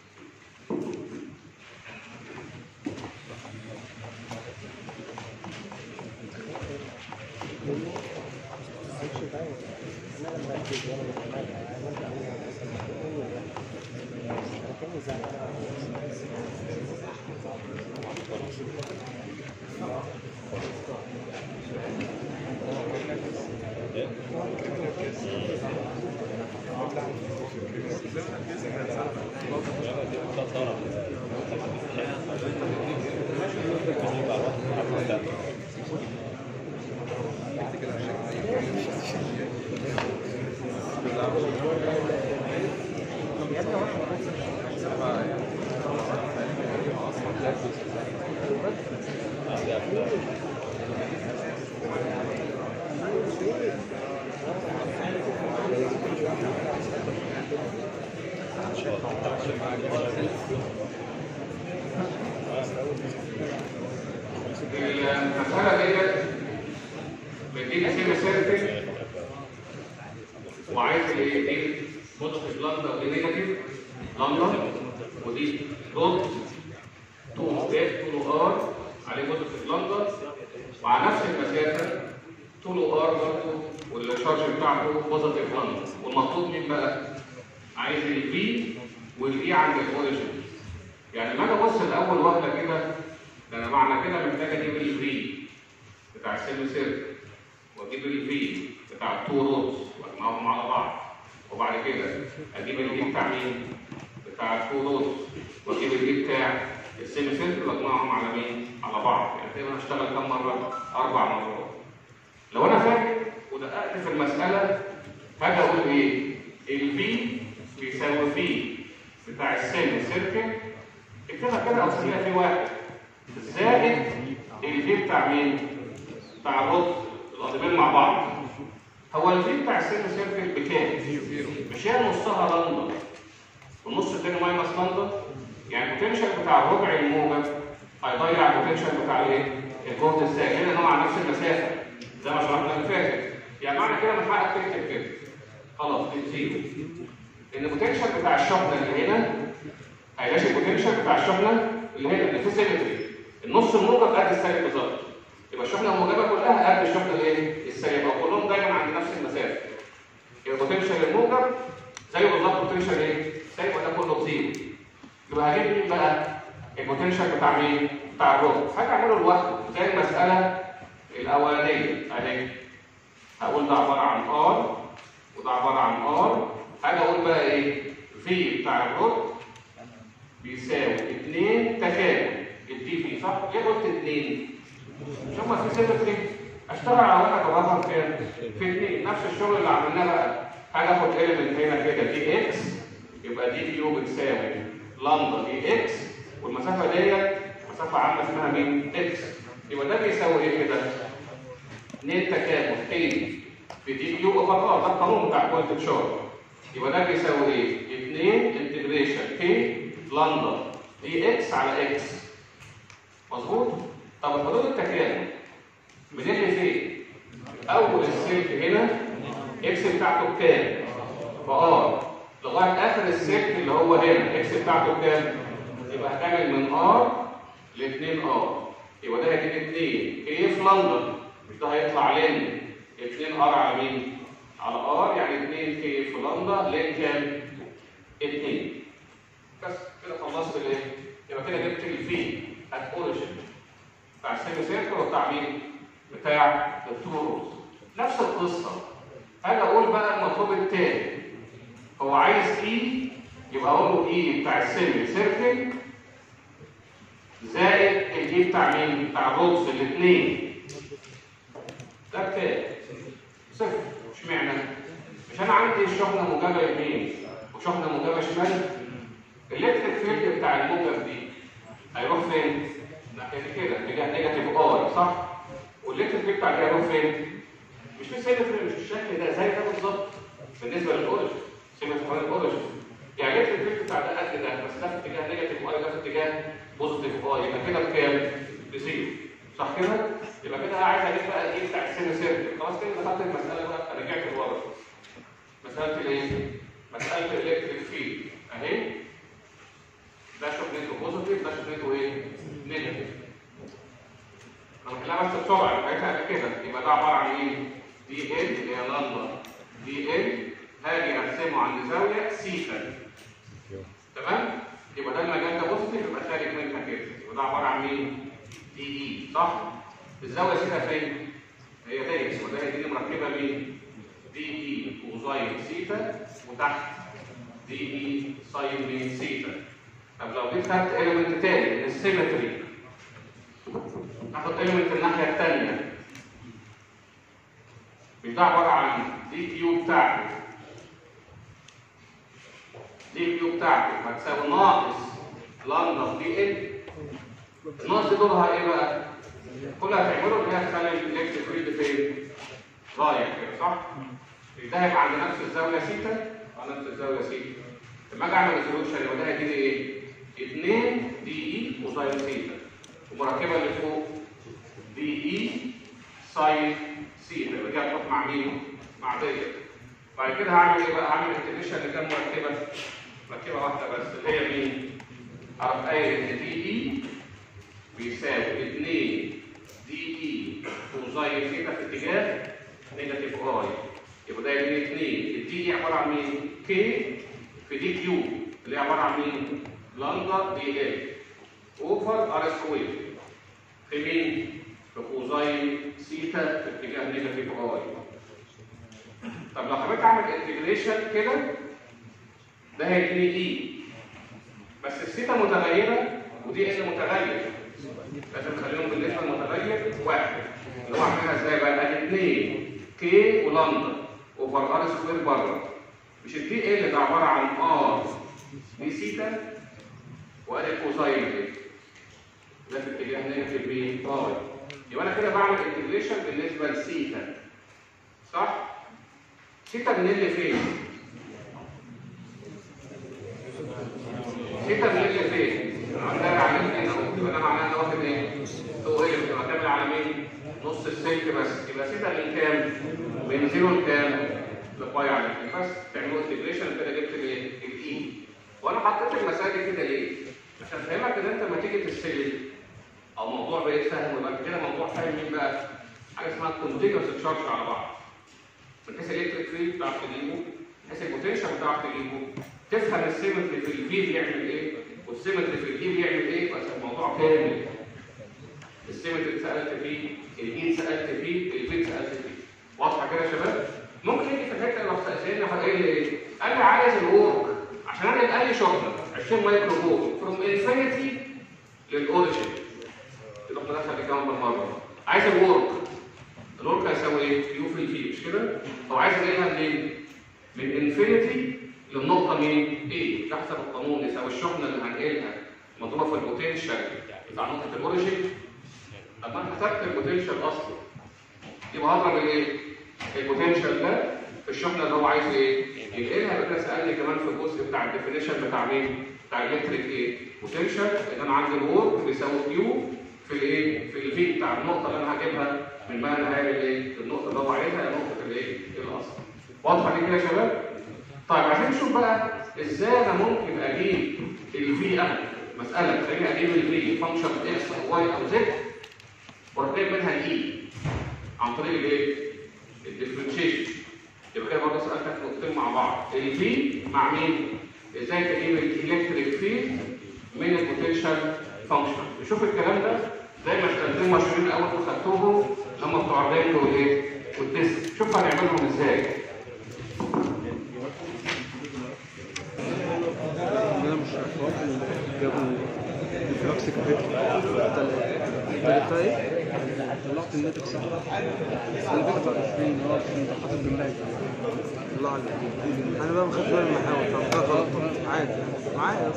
المسألة ديت بديك سيمي سيركل وعايز الايه دي بوزيتيف لامدا ودي نيجاتيف لامدا ودي دوت 2 اف 2 ار عليه بوزيتيف لامدا وعلى نفس المسافة 2 ار برضه والشارج بتاعته بوزيتيف لامدا والمطلوب مين بقى؟ عايز الفي والاي عند الاوريجن يعني لما اجي ابص الاول واحده كده ده انا معنى كده محتاج اجيب الفي بتاع السيمي سيركل واجيب الفي بتاع التو روتس واجمعهم على بعض وبعد كده اجيب الفي بتاع مين؟ بتاع التو روتس واجيب الفي بتاع السيمي سيركل واجمعهم على مين؟ على بعض يعني كده هشتغل كام مره؟ اربع مرات لو انا فاكر ودققت في المساله هاجي اقول ايه؟ الفي بيساوي في بتاع السيمي سيركل اكتبها كده او سميها في واحد زائد الفي بتاع مين؟ بتاع الرد القضيبين مع بعض هو الفي بتاع السيرف سيركل بكام؟ مش هي نصها لندا والنص التاني ماينس لندا يعني البوتنشال بتاع الربع الموجب هيضيع البوتنشال بتاع الايه؟ الجهد الساكن لان هو على نفس المسافه زي ما شرحنا اللي فاتت يعني معنى كده من حقك تكتب كده خلاص دي زيرو ان البوتنشال بتاع الشحنه اللي هنا هيلاقي البوتنشال بتاع الشحنه اللي هنا اللي في سيمتري النص الموجب قد السالب بالظبط يبقى الشحنه الموجبه كلها قد الشحنه الايه؟ السالبه وكلهم دايما عند نفس المسافه يبقى البوتنشال الموجب زي بالظبط البوتنشال ايه؟ السالب وده كله بزيرو يبقى هجيب مين بقى؟ البوتنشال بتاع مين؟ بتاع الرد حاجه اعمله لوحده زي المساله الاولانيه اهي هقول ده عباره عن ار وده عباره عن ار حاجه اقول بقى ايه؟ في بتاع الرد بيساوي 2 تكامل الدي في صح؟ ليه قلت 2؟ مش هما في سيمتري اشتغل على واحد اضربها كام؟ في 2 نفس الشغل اللي عملناه بقى حاجه اخد اليمنت هنا كده دي اكس يبقى دي كيو بتساوي لامدا دي اكس والمسافه ديت مسافه عامه اسمها مين؟ اكس يبقى ده بيساوي ايه كده؟ 2 تكامل تاني في دي كيو اوفر ار ده القانون بتاع بوينت تشارت يبقى ده بيساوي ايه؟ 2 انتجريشن كي لندا دي اكس على اكس مظبوط؟ طب الحدود التكامل بنلغي فين؟ اول السلك هنا اكس بتاعته بكام؟ فار لغايه اخر السلك اللي هو هنا اكس بتاعته بكام؟ يبقى هتعمل من ار ل 2 ار يبقى ده هيجيب 2 كي في لندن مش ده هيطلع لين 2 ار على مين؟ على ار يعني 2 كي في لندن لين كام؟ 2 بس كده خلصت الايه؟ يبقى كده جبت الفي ات اوريجن بتاع السيمي سيركل وبتاع مين؟ بتاع التوروز نفس القصه اجي اقول بقى المطلوب التاني هو عايز اي يبقى اقول له اي بتاع السيمي سيركل زائد الاي بتاع مين؟ بتاع الرودز الاثنين ده بكام؟ صفر اشمعنى؟ مش انا عندي الشحنه موجبه يمين وشحنه موجبه شمال الالكتريك فيلد بتاع الموجب دي هيروح فين؟ ناحيه كده اتجاه نيجاتيف اي صح؟ والالكتريك فيلد بتاع دي هيروح فين؟ مش في سيمتري مش بالشكل ده زي ده بالظبط بالنسبه للاوريجن سيمتري حوالين الاوريجن يعني الالكتريك فيلد بتاع ده قد ده بس ده في اتجاه نيجاتيف اي ده في اتجاه بوزيتيف اي يبقى كده بكام؟ بزيرو صح كده؟ يبقى كده عايز اجيب بقى ايه بتاع السيمي سيركل خلاص كده دخلت المساله بقى رجعت لورا مساله الايه؟ مساله الالكتريك فيلد اهي ده شغلته بوزيتيف ده شغلته ايه؟ نيجاتيف لو كلها بس بسرعه بتاعتها قبل كده يبقى ده عباره عن ايه؟ دي ال اللي هي لندا دي ال هاجي ارسمه عند زاويه سيتا تمام؟ يبقى ده المجال ده بوزيتيف يبقى خارج منها كده يبقى ده عباره عن مين؟ دي اي صح؟ الزاويه سيتا فين؟ هي ديت يبقى ده هيديني مركبه مين؟ دي اي كوزاين سيتا وتحت دي اي ساين مين سيتا طب لو جيت خدت element تاني من السيمتري هاخد element الناحية التانية مش ده عبارة عن دي كيو بتاعته دي كيو بتاعته هتساوي ناقص لندا دي ال الناقص دي دورها ايه بقى؟ كل اللي هتعمله ان هي تخلي الالكتريك فيلد فين؟ رايح كده صح؟ ده هيبقى عند نفس الزاوية سيتا على نفس الزاوية سيتا لما اجي اعمل ريزولوشن يبقى ده هيديني ايه؟ 2 دي اي كوساين ثيتا المركبه اللي فوق دي اي ساين ثيتا يبقى دي هتحط مع مين؟ مع ديت بعد كده هعمل ايه بقى؟ هعمل انتجريشن لكام مركبه؟ مركبه واحده بس اللي هي مين؟ اعرف قايل ان دي اي بيساوي 2 دي اي كوساين ثيتا في اتجاه نيجاتيف اي يبقى ده يديني 2 الدي اي عباره عن مين؟ كي في دي كيو اللي هي عباره عن مين؟ لندا دي ال اوفر ار سكوير في مين؟ في كوزاين سيتا في اتجاه نيجاتيف اي طب لو حبيت اعمل انتجريشن كده ده هيديني اي بس السيتا متغيره ودي ال متغير لازم نخليهم بالنسبه للمتغير واحد اللي هو عاملها ازاي بقى؟ ادي 2 كي ولندا اوفر ار سكوير بره مش الدي ال ده عباره عن ار دي سيتا وادي كوزاين اهي ده في اتجاه نيجاتيف بي باي يبقى انا كده بعمل انتجريشن بالنسبه لسيتا صح سيتا بنيل فين؟ سيتا بنيل فين؟ عندها على الاثنين اهو يبقى ده معناه ان واخد ايه؟ هو ايه بتبقى كامل على مين؟ نص السلك بس يبقى سيتا من كام؟ من زيرو لكام؟ لباي على الاثنين بس تعملوا انتجريشن كده جبت الايه؟ الاي وانا حطيت المسائل دي كده ليه؟ عشان افهمك ان انت لما تيجي تستلم او موضوع بقى سهل ويبقى كده موضوع فاهم مين بقى؟ حاجه اسمها كونتينوس تشارج على بعض من حيث الالكتريك فيلد بتعرف تجيبه من حيث البوتنشال بتعرف تجيبه تفهم السيمتري في الفي بيعمل ايه والسيمتري في الاي بيعمل ايه يبقى الموضوع كامل السيمتري سالت فيه الاي سالت فيه الفي سالت فيه واضحه كده يا شباب ممكن يجي في الحته لو استاذني هقول لي ايه قال لي عايز الورك عشان انا يبقى لي شغل 20 مايكرو فولت فروم انفينيتي للاوريجن يبقى ندخل دي كمان بالمره عايز الورك الورك هيساوي ايه؟ يو في الفي مش كده؟ هو عايز اجيبها منين؟ من انفينيتي للنقطة مين؟ ايه؟ تحسب القانون يساوي الشحنة اللي هنقلها مضروبة في البوتنشال بتاع نقطة الاوريجين طب ما انا حسبت البوتنشال اصلا يبقى هضرب الايه؟ البوتنشال ده في الشحنة اللي هو عايز ايه؟ ينقلها يبقى انا سألني كمان في الجزء بتاع الديفينيشن بتاع مين؟ بتاع الالكتريك ايه؟ بوتنشال ان انا عندي الورك بيساوي كيو في الايه؟ في الفي بتاع النقطة اللي انا هجيبها من بقى انا هعمل ايه؟ النقطة اللي هو عايزها هي نقطة الايه؟ الاصل. واضحة دي كده يا شباب؟ طيب عايزين نشوف بقى ازاي انا ممكن اجيب الفي انا مسألة خليني اجيب الفي فانكشن اكس او واي او زد واركب منها الاي عن طريق الايه؟ الديفرنشيشن يبقى كده برضه سألتك نقطتين مع بعض الفي مع مين؟ ازاي تجيب الالكتريك فيلد من البوتنشال فانكشن نشوف الكلام ده زي ما اشتغلتين مشهورين الاول وخدتوهم هم بتوع الرينج والايه؟ والتست شوف هنعملهم ازاي انا مش عارف جابوا الفلوكس كبير طلعت ايه طلعت الناتج صح انا بقدر 20 اه انت حاطط جنبها الله عليك انا بقى ما خدتش بالي من المحاور فبقى غلط عادي معايا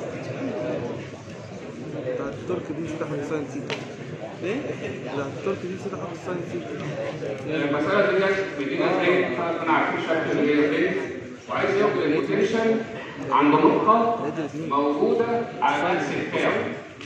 بتاع الترك دي نسيت احط ساين سيتا ايه؟ لا الترك دي نسيت احط ساين سيتا المسألة دي جت بيدينا ازاي احنا عارفين شكل اللي هي فين وعايز ياخد البوتنشال عند نقطة موجودة على نفس الكاو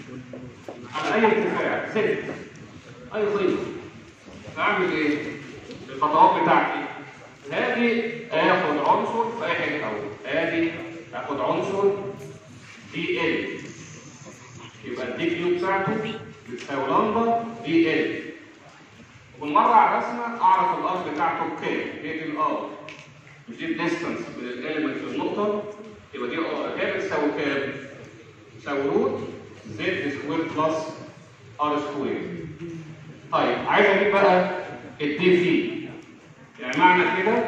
على أي ارتفاع زد أي قيمة فأعمل إيه؟ الخطوات بتاعتي هاجي آخد عنصر في أي حتة أهو هاجي آخد عنصر دي ال يبقى الدي كيو بتاعته بتساوي لمبة دي ال وبالمرة على الرسمة أعرف الأرض بتاعته بكام هي دي الأرض مش دي الديستانس من الاليمنت للنقطة يبقى دي ار هي بتساوي كام؟ تساوي روت زد سكوير بلس ار سكوير طيب عايز اجيب بقى الدي في يعني معنى كده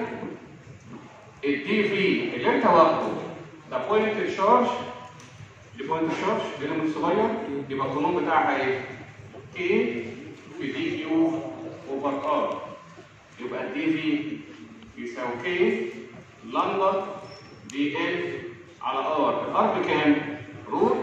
الدي في اللي انت واخده ده بوينت تشارج دي بوينت تشارج اليمنت صغير يبقى القانون بتاعها ايه؟ كي في دي كيو اوفر ار يبقى الدي في يساوي كي لمبه دي ال على ار الار بكام؟ روت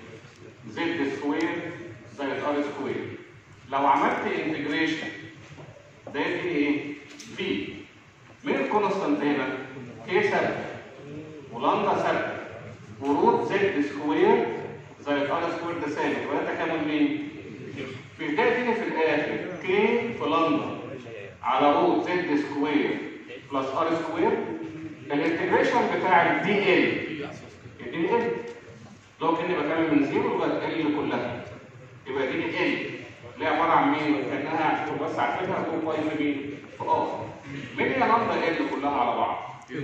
زد سكوير زائد ار سكوير لو عملت انتجريشن ده يديني ايه؟ في مين الكونستانت هنا؟ كي ثابت ولندا ثابت وروت زد سكوير زائد ار سكوير ده ثابت يبقى ده تكامل مين؟ في ده يديني في الاخر كي في لندا على روت زد سكوير بلس ار سكوير الانتجريشن بتاع الدي ال يديني ال لو كاني بكمل من زيرو لغايه ال كلها يبقى يديني ال اللي هي عباره عن مين؟ كانها عشان بس عارفينها هتكون باي في مين؟ في ار مين هي لندا ال كلها على بعض؟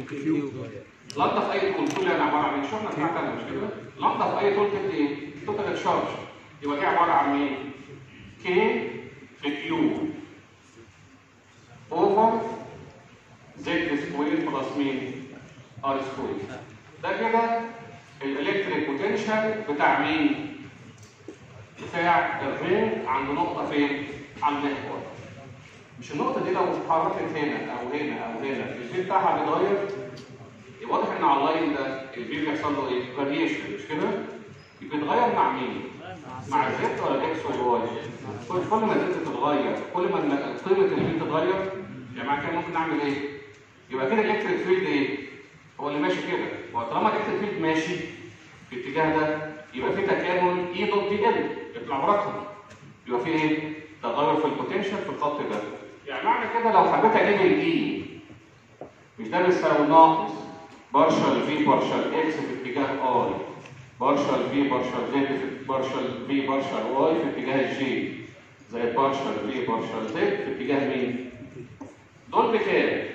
لندا في اي طول طول يعني عباره عن ايه؟ شفنا بتاعت انا مش كده؟ لندا في اي طول تدي ايه؟ توتال تشارج يبقى دي عباره عن مين؟ كي في كيو اوفر زد سكوير بلس مين؟ ار سكوير ده كده الالكتريك بوتنشال بتاع مين؟ بتاع الرينج عند نقطة فين؟ عند المحور مش النقطة دي لو اتحركت هنا أو هنا أو هنا الفي بتاعها بيتغير يبقى واضح إن على اللاين ده الفي بيحصل له إيه؟ فاريشن مش كده؟ بيتغير مع مين؟ مع الزد ولا الاكس ولا الواي؟ كل كل ما الزد تتغير كل ما قيمة الفي تتغير يعني معنى كده ممكن أعمل إيه؟ يبقى كده الالكتريك فيلد ايه؟ هو اللي ماشي كده وطالما الالكتريك فيلد ماشي في الاتجاه ده يبقى في تكامل اي دوت دي ال يطلع برقم يبقى في ايه؟ تغير في البوتنشال في الخط ده يعني معنى كده لو حبيت اجيب الاي مش ده بيساوي ناقص بارشل في بارشل اكس في اتجاه اي بارشل في بارشل زد في بارشل في بارشل واي في اتجاه الجي زي بارشل في بارشل زد في اتجاه مين؟ دول بكام؟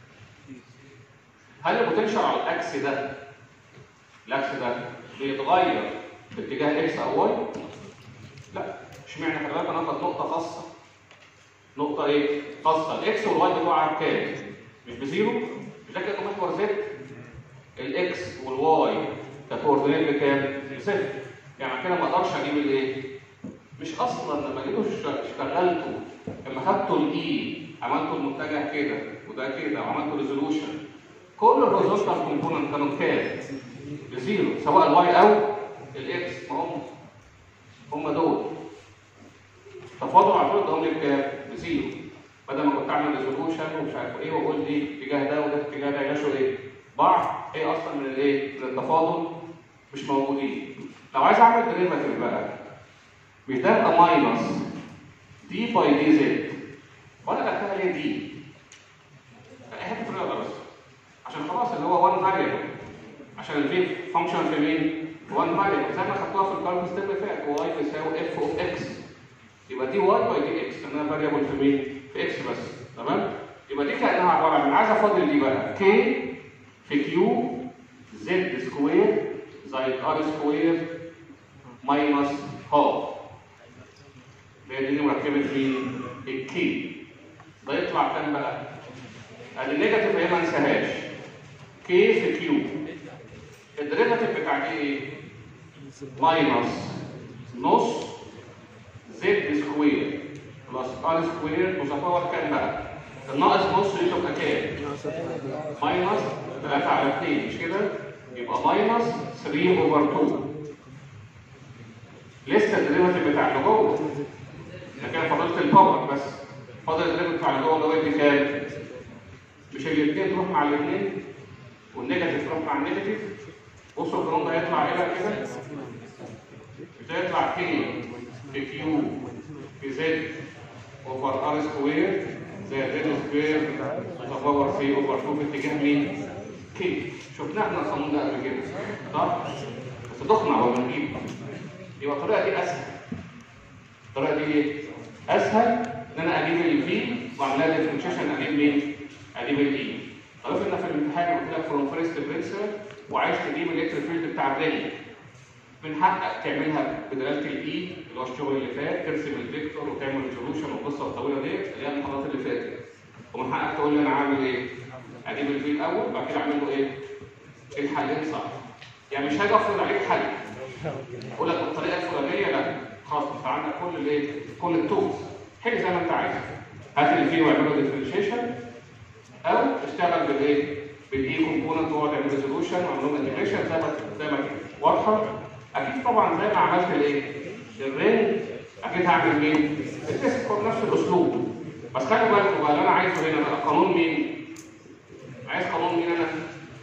هل البوتنشال على الاكس ده الاكس ده بيتغير باتجاه اكس او واي؟ لا اشمعنى خلي بالك انا هاخد نقطه خاصه نقطه ايه؟ خاصه الاكس والواي بتوعها بكام؟ مش بزيرو؟ مش ده كده محور زد الاكس والواي ككوردينيت بكام؟ بصفر يعني كده ما اقدرش اجيب الايه؟ مش اصلا لما جيته اشت- اشتغلته لما خدته الاي عملته المتجه كده وده كده وعملته ريزولوشن كل الهوريزونتال كومبوننت كانوا بكام؟ بزيرو سواء الواي او الاكس ما هم هم دول تفاضل على طول ادهم لي بكام؟ بزيرو بدل ما كنت اعمل ريزولوشن ومش عارف ايه واقول دي اتجاه ده وده اتجاه ده يعيشوا ايه؟ بعض ايه اصلا من الايه؟ من التفاضل مش موجودين لو عايز اعمل ديريفاتيف بقى مش ده يبقى ماينس دي باي دي زد وانا دخلها ليه دي؟ لا هي حته رياضه بس عشان خلاص اللي هو 1 فاريبل عشان الفي فانكشن في مين؟ 1 فاريبل زي ما خدتوها في الكالكولس ستيب اللي فات واي بيساوي اف اوف اكس يبقى دي واي باي دي اكس لانها فاريبل في مين؟ في اكس بس تمام؟ يبقى دي كانها عباره عن عايز افاضل دي بقى كي في كيو زد سكوير زائد ار سكوير ماينس هاف هي دي مركبه مين؟ الكي ده يطلع كام بقى؟ النيجاتيف هي ما انساهاش كي في كيو الديريفاتيف بتاع دي ايه؟ ماينس نص زد سكوير بلس ار سكوير متفاوت كام بقى؟ الناقص نص دي تبقى كام؟ ماينس 3 على 2 مش كده؟ يبقى ماينس 3 اوفر 2 لسه الديريفاتيف بتاع اللي جوه احنا كده فضلت الباور بس فاضل الديريفاتيف بتاع اللي جوه اللي هو يدي كام؟ مش الاثنين تروح مع الاثنين والنيجاتيف تروح مع النيجاتيف بصوا القانون ده هيطلع ايه بقى كده؟ مش ده يطلع كي في كيو في زد اوفر ار سكوير زائد زد سكوير متفور في اوفر 2 في اتجاه مين؟ كي شفناه احنا القانون ده قبل كده صح؟ بس دخنا هو بنجيب يبقى الطريقه دي اسهل الطريقه دي ايه؟ اسهل ان انا اجيب الفي واعملها ديفرنشيشن اجيب مين؟ اجيب الاي طب افرض في الامتحان قلت لك فروم فيرست برنسبل وعايز تجيب الالكتريك فيلد بتاع الريلي من حقك تعملها بدلاله الاي اللي هو الشغل اللي فات ترسم الفيكتور وتعمل ريزولوشن والقصه الطويله دي اللي هي المحاضرات اللي فاتت ومن حقك تقول لي انا عامل ايه؟ اجيب الفي الاول وبعد كده اعمل له ايه؟ الحلين صح يعني مش هاجي افرض عليك حل اقول لك بالطريقه الفلانيه لا خلاص انت عندك كل الايه؟ كل التولز حل زي ما انت عايز هات اللي فيه واعمله ديفرنشيشن او اشتغل بالايه؟ بالاي كومبوننت واقعد اعمل ريزولوشن واعمل لهم انتجريشن زي ما زي ما كده واضحه؟ اكيد طبعا زي ما عملت الايه؟ الرينج اكيد هعمل مين؟ التست نفس الاسلوب بس خلي بالكم بقى اللي انا عايزه هنا بقى قانون مين؟ عايز قانون مين انا؟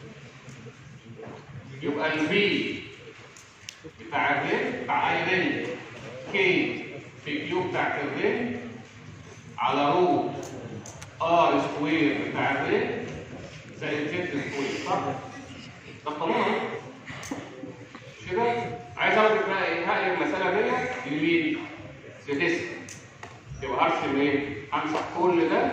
يبقى الفي بتاع الرين بتاع اي رين كي في كيو بتاعت الرين على روت ار سكوير بتاع الرين زائد زد سكوير صح؟ ده قانون اهو مش كده؟ عايز اخد بقى ايه؟ هقلب المساله ديت لمين؟ لتسعه يبقى هرسم ايه؟ همسح كل ده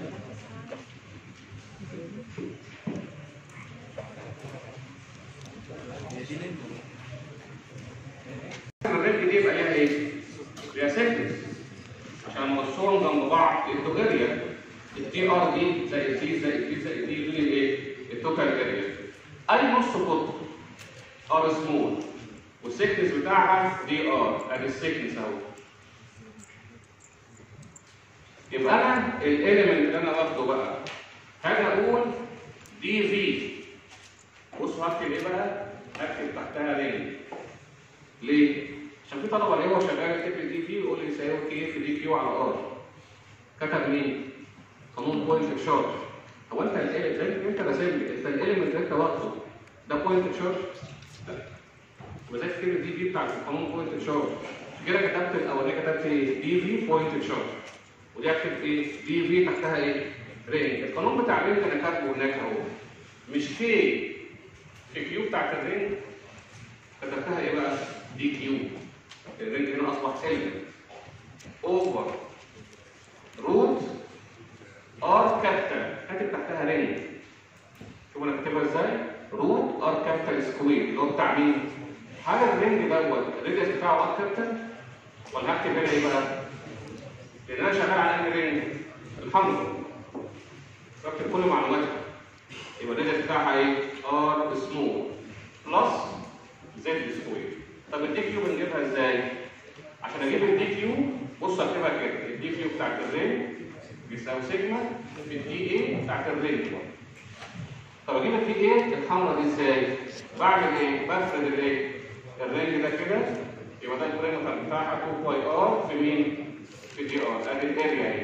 الرينج دي يبقى ليها ايه؟ ليها سيكنس عشان نوصلهم جنب بعض يدوا اريا التي ار دي زائد دي زائد دي زائد دي دول الايه؟ التوتال اريا اي نص قطر ار سمول والسيكنس بتاعها دي ار ادي السيكنس اهو يبقى انا الاليمنت اللي انا واخده بقى هاجي اقول دي في بصوا هكتب ايه بقى؟ هكتب تحتها ليه؟ ليه؟ عشان في طلبه اللي هو شغال يكتب دي في يقول لي يساوي كي في دي كيو على ار كتب مين؟ قانون بوينت تشارج هو انت الاليمنت انت راسم لي انت الاليمنت اللي انت واخده ده بوينت تشارج لا وزي كلمه دي في بتاعت القانون بوينت تشارج كده كتبت الاولانيه كتبت ايه دي في بوينت تشارج ودي اكتب ايه دي في تحتها ايه رينج القانون بتاع الرينج انا كاتبه هناك اهو مش في في كيو بتاعت الرينج كتبتها ايه بقى دي كيو الرينج هنا اصبح اليمنت اوفر روت ار كابيتال كاتب تحتها رينج شوف انا كاتبها ازاي روت ار كابيتال سكوير اللي هو بتاع مين هل الرينج دوت الريديوس بتاعه ار كابيتال ولا هكتب هنا ايه بقى لان انا شغال على انهي رينج الحمد بكتب كل معلوماتها يبقى الريديوس بتاعها ايه ار سمول بلس زد سكوير طب الدي كيو بنجيبها ازاي عشان اجيب الدي كيو بص اكتبها كده الدي كيو بتاعت الرينج بيساوي سيجما في الدي اي بتاعت الرينج طب اجيب الدي اي الحمراء دي ازاي بعمل ايه بفرد الايه الرينج ده كده يبقى ده البريمتر بتاعها 2 باي ار في مين في دي ار ادي الاريا اهي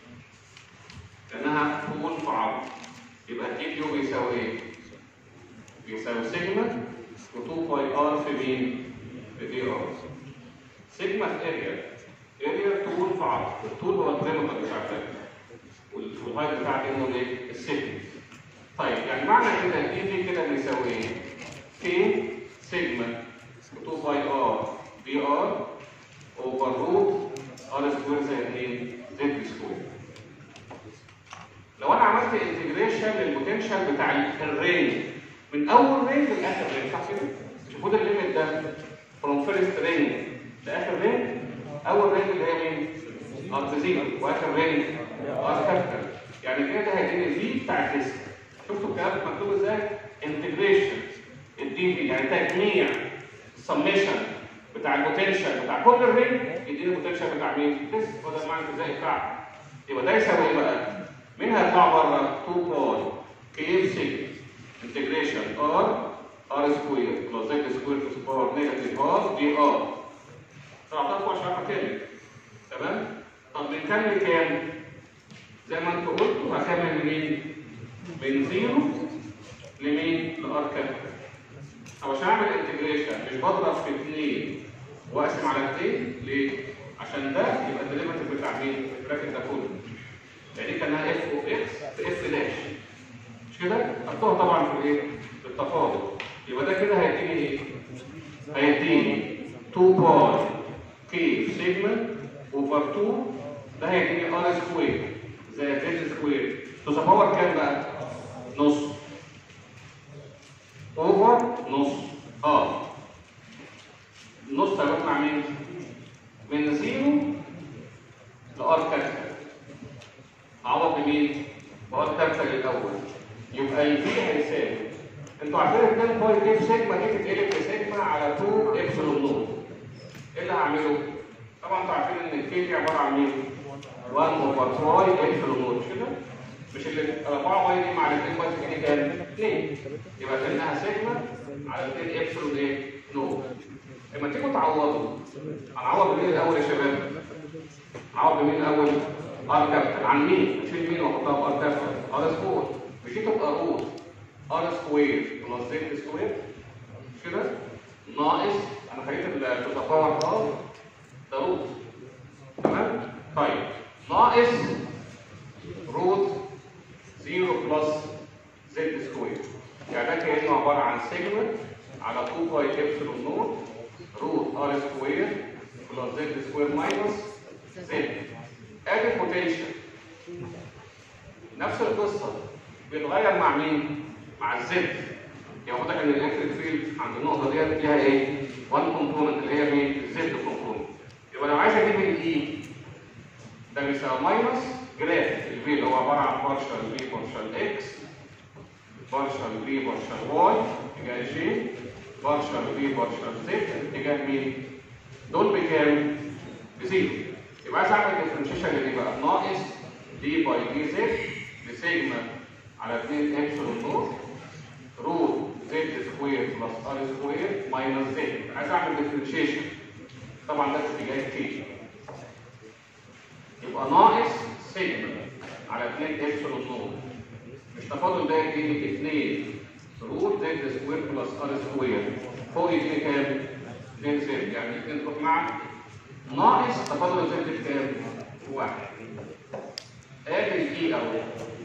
لانها طول في عرض يبقى الدي كيو بيساوي ايه بيساوي سيجما و2 باي ار في مين في دي ار سيجما في اريا اريا طول في عرض الطول هو البريمتر بتاع الفكره والهايت بتاعتي انه ايه السيجما طيب يعني معنى كده الاي في كده بيساوي ايه كي سيجما 2 باي ار بي ار اوفر روت ار سكوير زائد ايه زد سكوير لو انا عملت انتجريشن للبوتنشال بتاع الرينج من اول رينج لاخر رينج صح كده شوفوا ده الليميت ده فروم فيرست رينج لاخر رينج اول رينج اللي هي مين ار زيرو واخر رينج ار كابيتال يعني كده ده هيديني في بتاع الديسك شفتوا الكلام مكتوب ازاي انتجريشن الدي في يعني تجميع السميشن بتاع البوتنشال بتاع كل الرينج يديني البوتنشال بتاع مين ديسك هو ده المعنى الفيزيائي بتاعه يبقى ده يساوي ايه بقى مين هيطلع بره 2 باي كي 6 انتجريشن ار ار سكوير بلس زد سكوير في باور نيجاتيف ار دي ار طلعتها فوق عشان اعرف اكمل تمام طب بنكمل كام زي ما انتوا قلتوا هكمل لمين من زيرو لمين لار كابيتال طب عشان اعمل انتجريشن مش بضرب في 2 واقسم على 2 ليه عشان ده يبقى الديريفاتيف بتاع مين البراكت ده كله يعني كانها اف اوف اكس في اف داش مش كده حطوها طبعا في الايه في التفاضل يبقى ده كده هيديني ايه هيديني 2 باي كي سيجما اوفر 2 ده هيديني ار سكوير زائد زد سكوير تصور كام بقى نص اوفر نص اه نص هيروح مع مين من زيرو لار كابيتال عوض بمين بار كابيتال الاول يبقى الفي هيساوي انتوا عارفين 2 باي كيف سيجما دي بتتقلب لسيجما على 2 ابسلون نوت ايه اللي هعمله طبعا انتوا عارفين ان الكي دي عباره عن مين 1 اوفر واي ابسلون نوت مش كده مش اللي 4 واي دي مع 2 باي دي كام 2 يبقى كانها سيجما على 2 ابسلون ايه نوت لما تيجوا تعوضوا هنعوض بمين الاول يا شباب عوض بمين الاول ار كابيتال عن مين اشيل مين واحطها في ار كابيتال ار سكوير مش دي تبقى روت ار سكوير بلس زد سكوير مش كده ناقص انا خليت التفاعل خلاص ده روت تمام طيب ناقص روت 0 بلس زد سكوير يعني ده كانه عباره عن سيجما على 2 باي ابسلون نوت روت ار سكوير بلس زد سكوير ماينس زد ادي البوتنشال نفس القصه بيتغير مع مين مع الزد يعني واضح ان الالكتريك فيلد عند النقطه ديت فيها ايه وان كومبوننت اللي هي مين الزد كومبوننت يبقى لو عايز اجيب الاي ده بيساوي ماينس جراف الفي اللي هو عباره عن بارشال في بارشال اكس بارشال في بارشال واي اتجاه جي بارشال في بارشال زد اتجاه مين دول بكام بزيرو يبقى عايز اعمل ديفرنشيشن اللي بقى ناقص دي باي دي زد بسيجما على 2 ابسلون نور روت زد سكوير بلس ار سكوير ماينس زد عايز اعمل ديفرنشيشن طبعا ده في اتجاه كي يبقى ناقص سيجما على 2 ابسلون نور التفاضل ده يديني 2 روت زائد سكوير بلس ار سكوير فوق يديني كام؟ 2 زائد يعني 2 تروح مع ناقص تفاضل زائد بكام؟ 1 ادي الاي اهو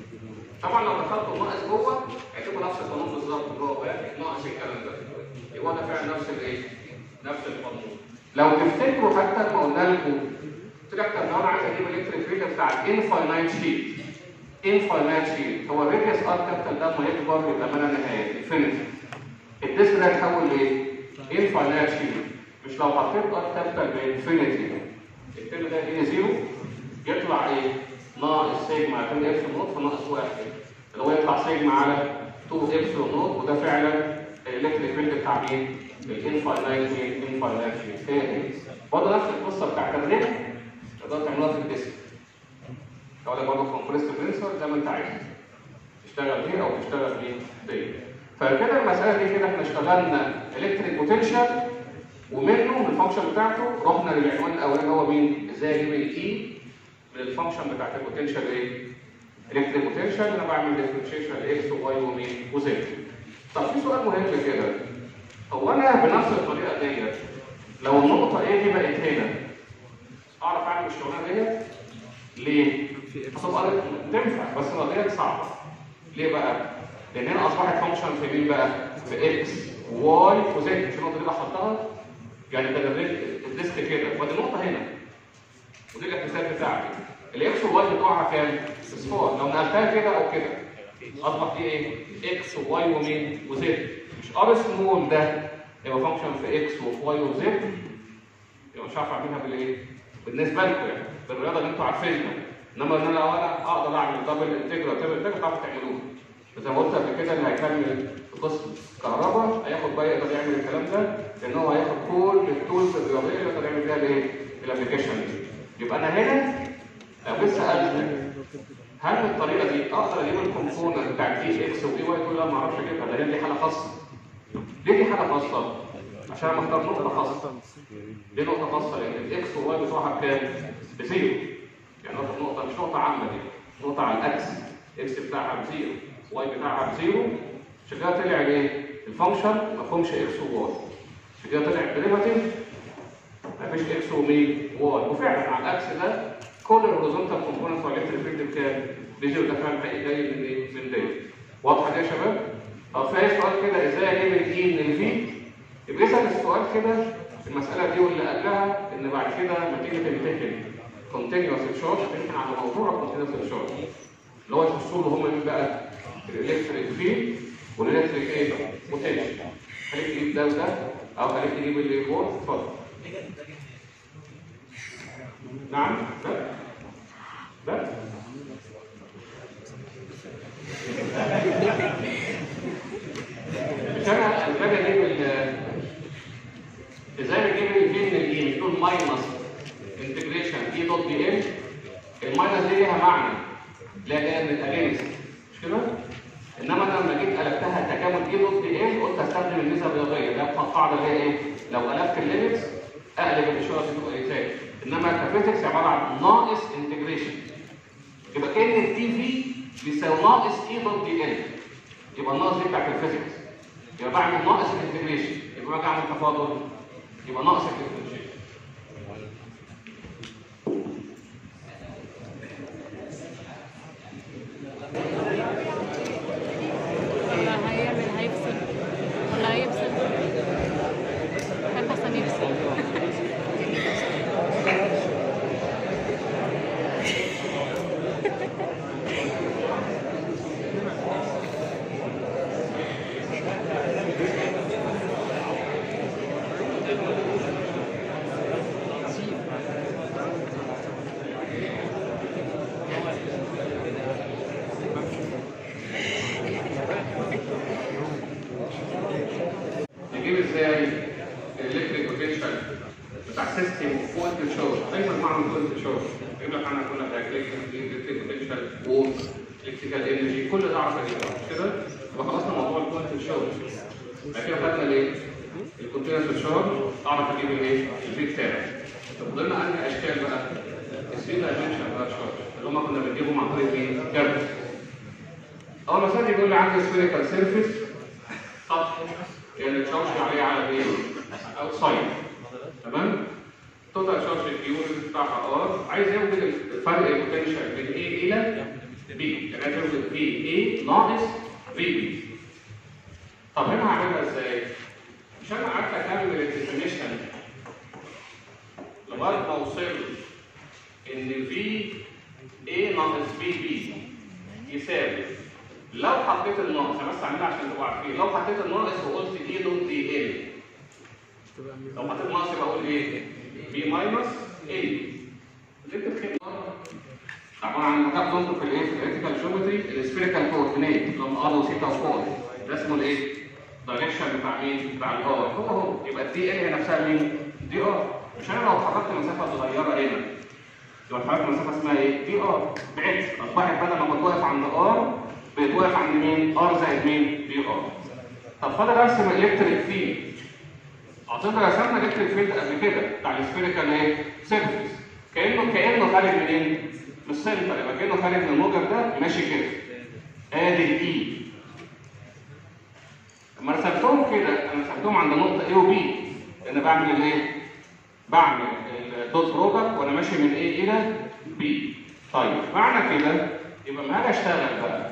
طبعا لو دخلت ناقص جوه هتبقى نفس القانون بالظبط جوه بقى ناقص الكلام ده يبقى ده فعلا نفس الايه؟ نفس القانون لو تفتكروا حتى ما قلنا لكم قلت لك طب لو انا عايز اجيب الالكتريك فيلد بتاع الانفاينايت شيت انفاينايت شيت هو الريديوس ار كابيتال ده ما يكبر يبقى ما لا نهايه انفينيتي الديسك ده يتحول لايه؟ انفاينايت شيت مش لو حطيت ار كابيتال بانفينيتي الترم ده يديني زيرو يطلع ايه؟ ناقص سيجما 2 ابسلون نوت فناقص واحد اللي هو يطلع سيجما على 2 ابسلون نوت وده فعلا الالكتريك فيلد بتاع مين؟ الانفاينايت مين؟ انفاينايت شيت هي دي برضه نفس القصه بتاعت الريت تقدر تعملها في الديسك تقول لك برضه كومبريس برنسر زي ما انت عايز تشتغل دي او تشتغل دي دي فكده المساله دي كده احنا اشتغلنا الكتريك بوتنشال ومنه من الفانكشن بتاعته رحنا للعنوان الاولاني هو مين؟ ازاي اجيب الاي من الفانكشن بتاعت البوتنشال ايه؟ الكتريك بوتنشال انا بعمل ديفرنشيشن لاكس وواي ومين؟ وزد طب في سؤال مهم كده هو انا بنفس الطريقه ديت لو النقطه ايه دي بقت هنا اعرف اعمل الشغلانه ديت ليه؟ هتبقى تنفع بس القضيه صعبه ليه بقى؟ لان هنا اصبحت فانكشن في مين بقى؟ في اكس واي وزد مش النقطه دي بحطها يعني بدل الديسك كده ودي نقطه هنا ودي الاحتساب بتاعتي الاكس والواي بتوعها كام؟ اصفار لو نقلتها كده او كده اصبح دي ايه؟ اكس وواي ومين؟ وزد مش ار سمول ده يبقى فانكشن في اكس وفي واي وزد يبقى مش عارف اعملها بالايه؟ بالنسبه لكم يعني بالرياضه اللي انتوا عارفينها انما ان انا لو انا اقدر اعمل دبل انتجرال دبل انتجرال تعرفوا تعملوها زي ما قلت قبل كده اللي هيكمل في قسم كهرباء هياخد بقى يقدر يعمل الكلام ده لان هو هياخد كل التولز الرياضيه اللي يقدر يعمل بيها الايه؟ الابلكيشن دي يبقى انا هنا لو لسه قال هل بالطريقه دي اقدر اجيب الكومبوننت بتاع دي اكس ودي واي تقول لا ما اعرفش اجيبها ده هي دي حاله خاصه ليه دي حاله خاصه؟ عشان انا مختار نقطه خاصه دي نقطه خاصه لان الاكس والواي بتوعها بكام؟ بزيرو يعني نقطه نقطه مش نقطه عامه دي نقطه على الاكس اكس بتاعها بزيرو واي بتاعها بزيرو عشان كده طلع ايه؟ الفانكشن ما فيهمش اكس وواي عشان كده طلع الديريفاتيف ما فيش اكس ومين؟ واي وفعلا على الاكس ده كل الهوريزونتال كومبوننت بتوع الالكتريك فيلد بكام؟ بزيرو ده فعلا حقيقي جاي من ايه؟ من ده واضحه دي يا شباب؟ طب في سؤال كده ازاي اجيب الاي من الفي؟ يبقى اسال السؤال كده في المساله دي واللي قبلها ان بعد كده لما تيجي تمتحن كونتينوس تشارج تمتحن على موضوع كونتينوس تشارج اللي هو يخصوا له هم مين بقى؟ الالكتريك فيلد والالكتريك ايه؟ بوتنشال خليك تجيب ده وده او خليك تجيب اللي فوق اتفضل نعم ده ده مش انا باجي اجيب ال ازاي بجيب الفي من الاي بتقول ماينس انتجريشن اي دوت بي ام الماينس دي ليها معنى لا جايه من الاجنس مش كده؟ انما انا لما جيت قلبتها تكامل اي دوت بي ام قلت استخدم الميزه الرياضيه اللي هي القاعده اللي هي ايه؟ لو قلبت الليميتس اقلب الاشاره دي تبقى ايه تاني انما الكافيتكس عباره عن ناقص انتجريشن يبقى كان التي في بيساوي ناقص اي دوت دي ال يبقى الناقص دي بتاعت الفيزيكس يبقى بعمل ناقص الانتجريشن يبقى باجي اعمل تفاضل يبقى ناقص الديفرنشيشن ولا هيعمل هيفصل ولا هيفصل كان حسن يفصل نجيب ازاي الالكتريك بوتنشال بتاع سيستم بوينت تشارج دايما معنى بوينت تشارج يقول لك انا كل حاجه الكتريك بوتنشال وولت الكتريكال انرجي كل ده عارف اجيبها مش كده؟ يبقى خلصنا موضوع البوينت تشارج بعد كده خدنا الايه؟ الكونتينوس تشارج اعرف اجيب الايه؟ الفي بتاعي طب فضلنا انهي اشكال بقى؟ الثري دايمنشن بقى تشارج اللي هم كنا بنجيبهم عن طريق ايه؟ كابل اول مثلا يقول لي عندي سفيريكال سيرفيس سطح يعني تشارج عليه على ايه؟ اوتسايد تمام؟ توتال شارج الكيو بتاعها ار عايز يوجد الفرق البوتنشال بين A الى B يعني عايز يوجد في A ناقص في B طب هنا هعملها ازاي؟ مش انا قعدت اكمل الديفينيشن لغايه ما وصلت ان في A ناقص في B يساوي لو حطيت الناقص انا بس هعملها عشان تبقوا عارفين لو حطيت الناقص وقلت اي دوت دي ال لو حطيت ناقص يبقى اقول ايه؟ بي ماينس اي اللي انت تخيل طبعا عن مكان ضمن في الايه؟ في الالكتريكال جيومتري السفيريكال كوردينيت اللي هم ار وثيتا وفور ده اسمه الايه؟ دايركشن بتاع مين؟ بتاع الار هو هو يبقى الدي ال هي نفسها مين؟ دي ار مش انا لو حركت مسافه صغيره هنا لو حركت مسافه اسمها ايه؟ دي ار بعدت اصبحت بدل ما بتوقف عند ار بقت واقف عند مين؟ ار زائد مين؟ دي ار طب فاضل ارسم الالكتريك فيلد اعتقد رسمنا الكتريك فيلد قبل كده بتاع السفيريكال ايه؟ سيرفيس كانه كانه خارج منين؟ من السنتر يبقى كانه خارج من الموجب ده ماشي كده ادي الاي لما رسمتهم كده انا رسمتهم عند نقطه A و B لان بعمل الايه؟ بعمل الدوت برودكت وانا ماشي من A الى B طيب معنى كده يبقى ما هاجي اشتغل بقى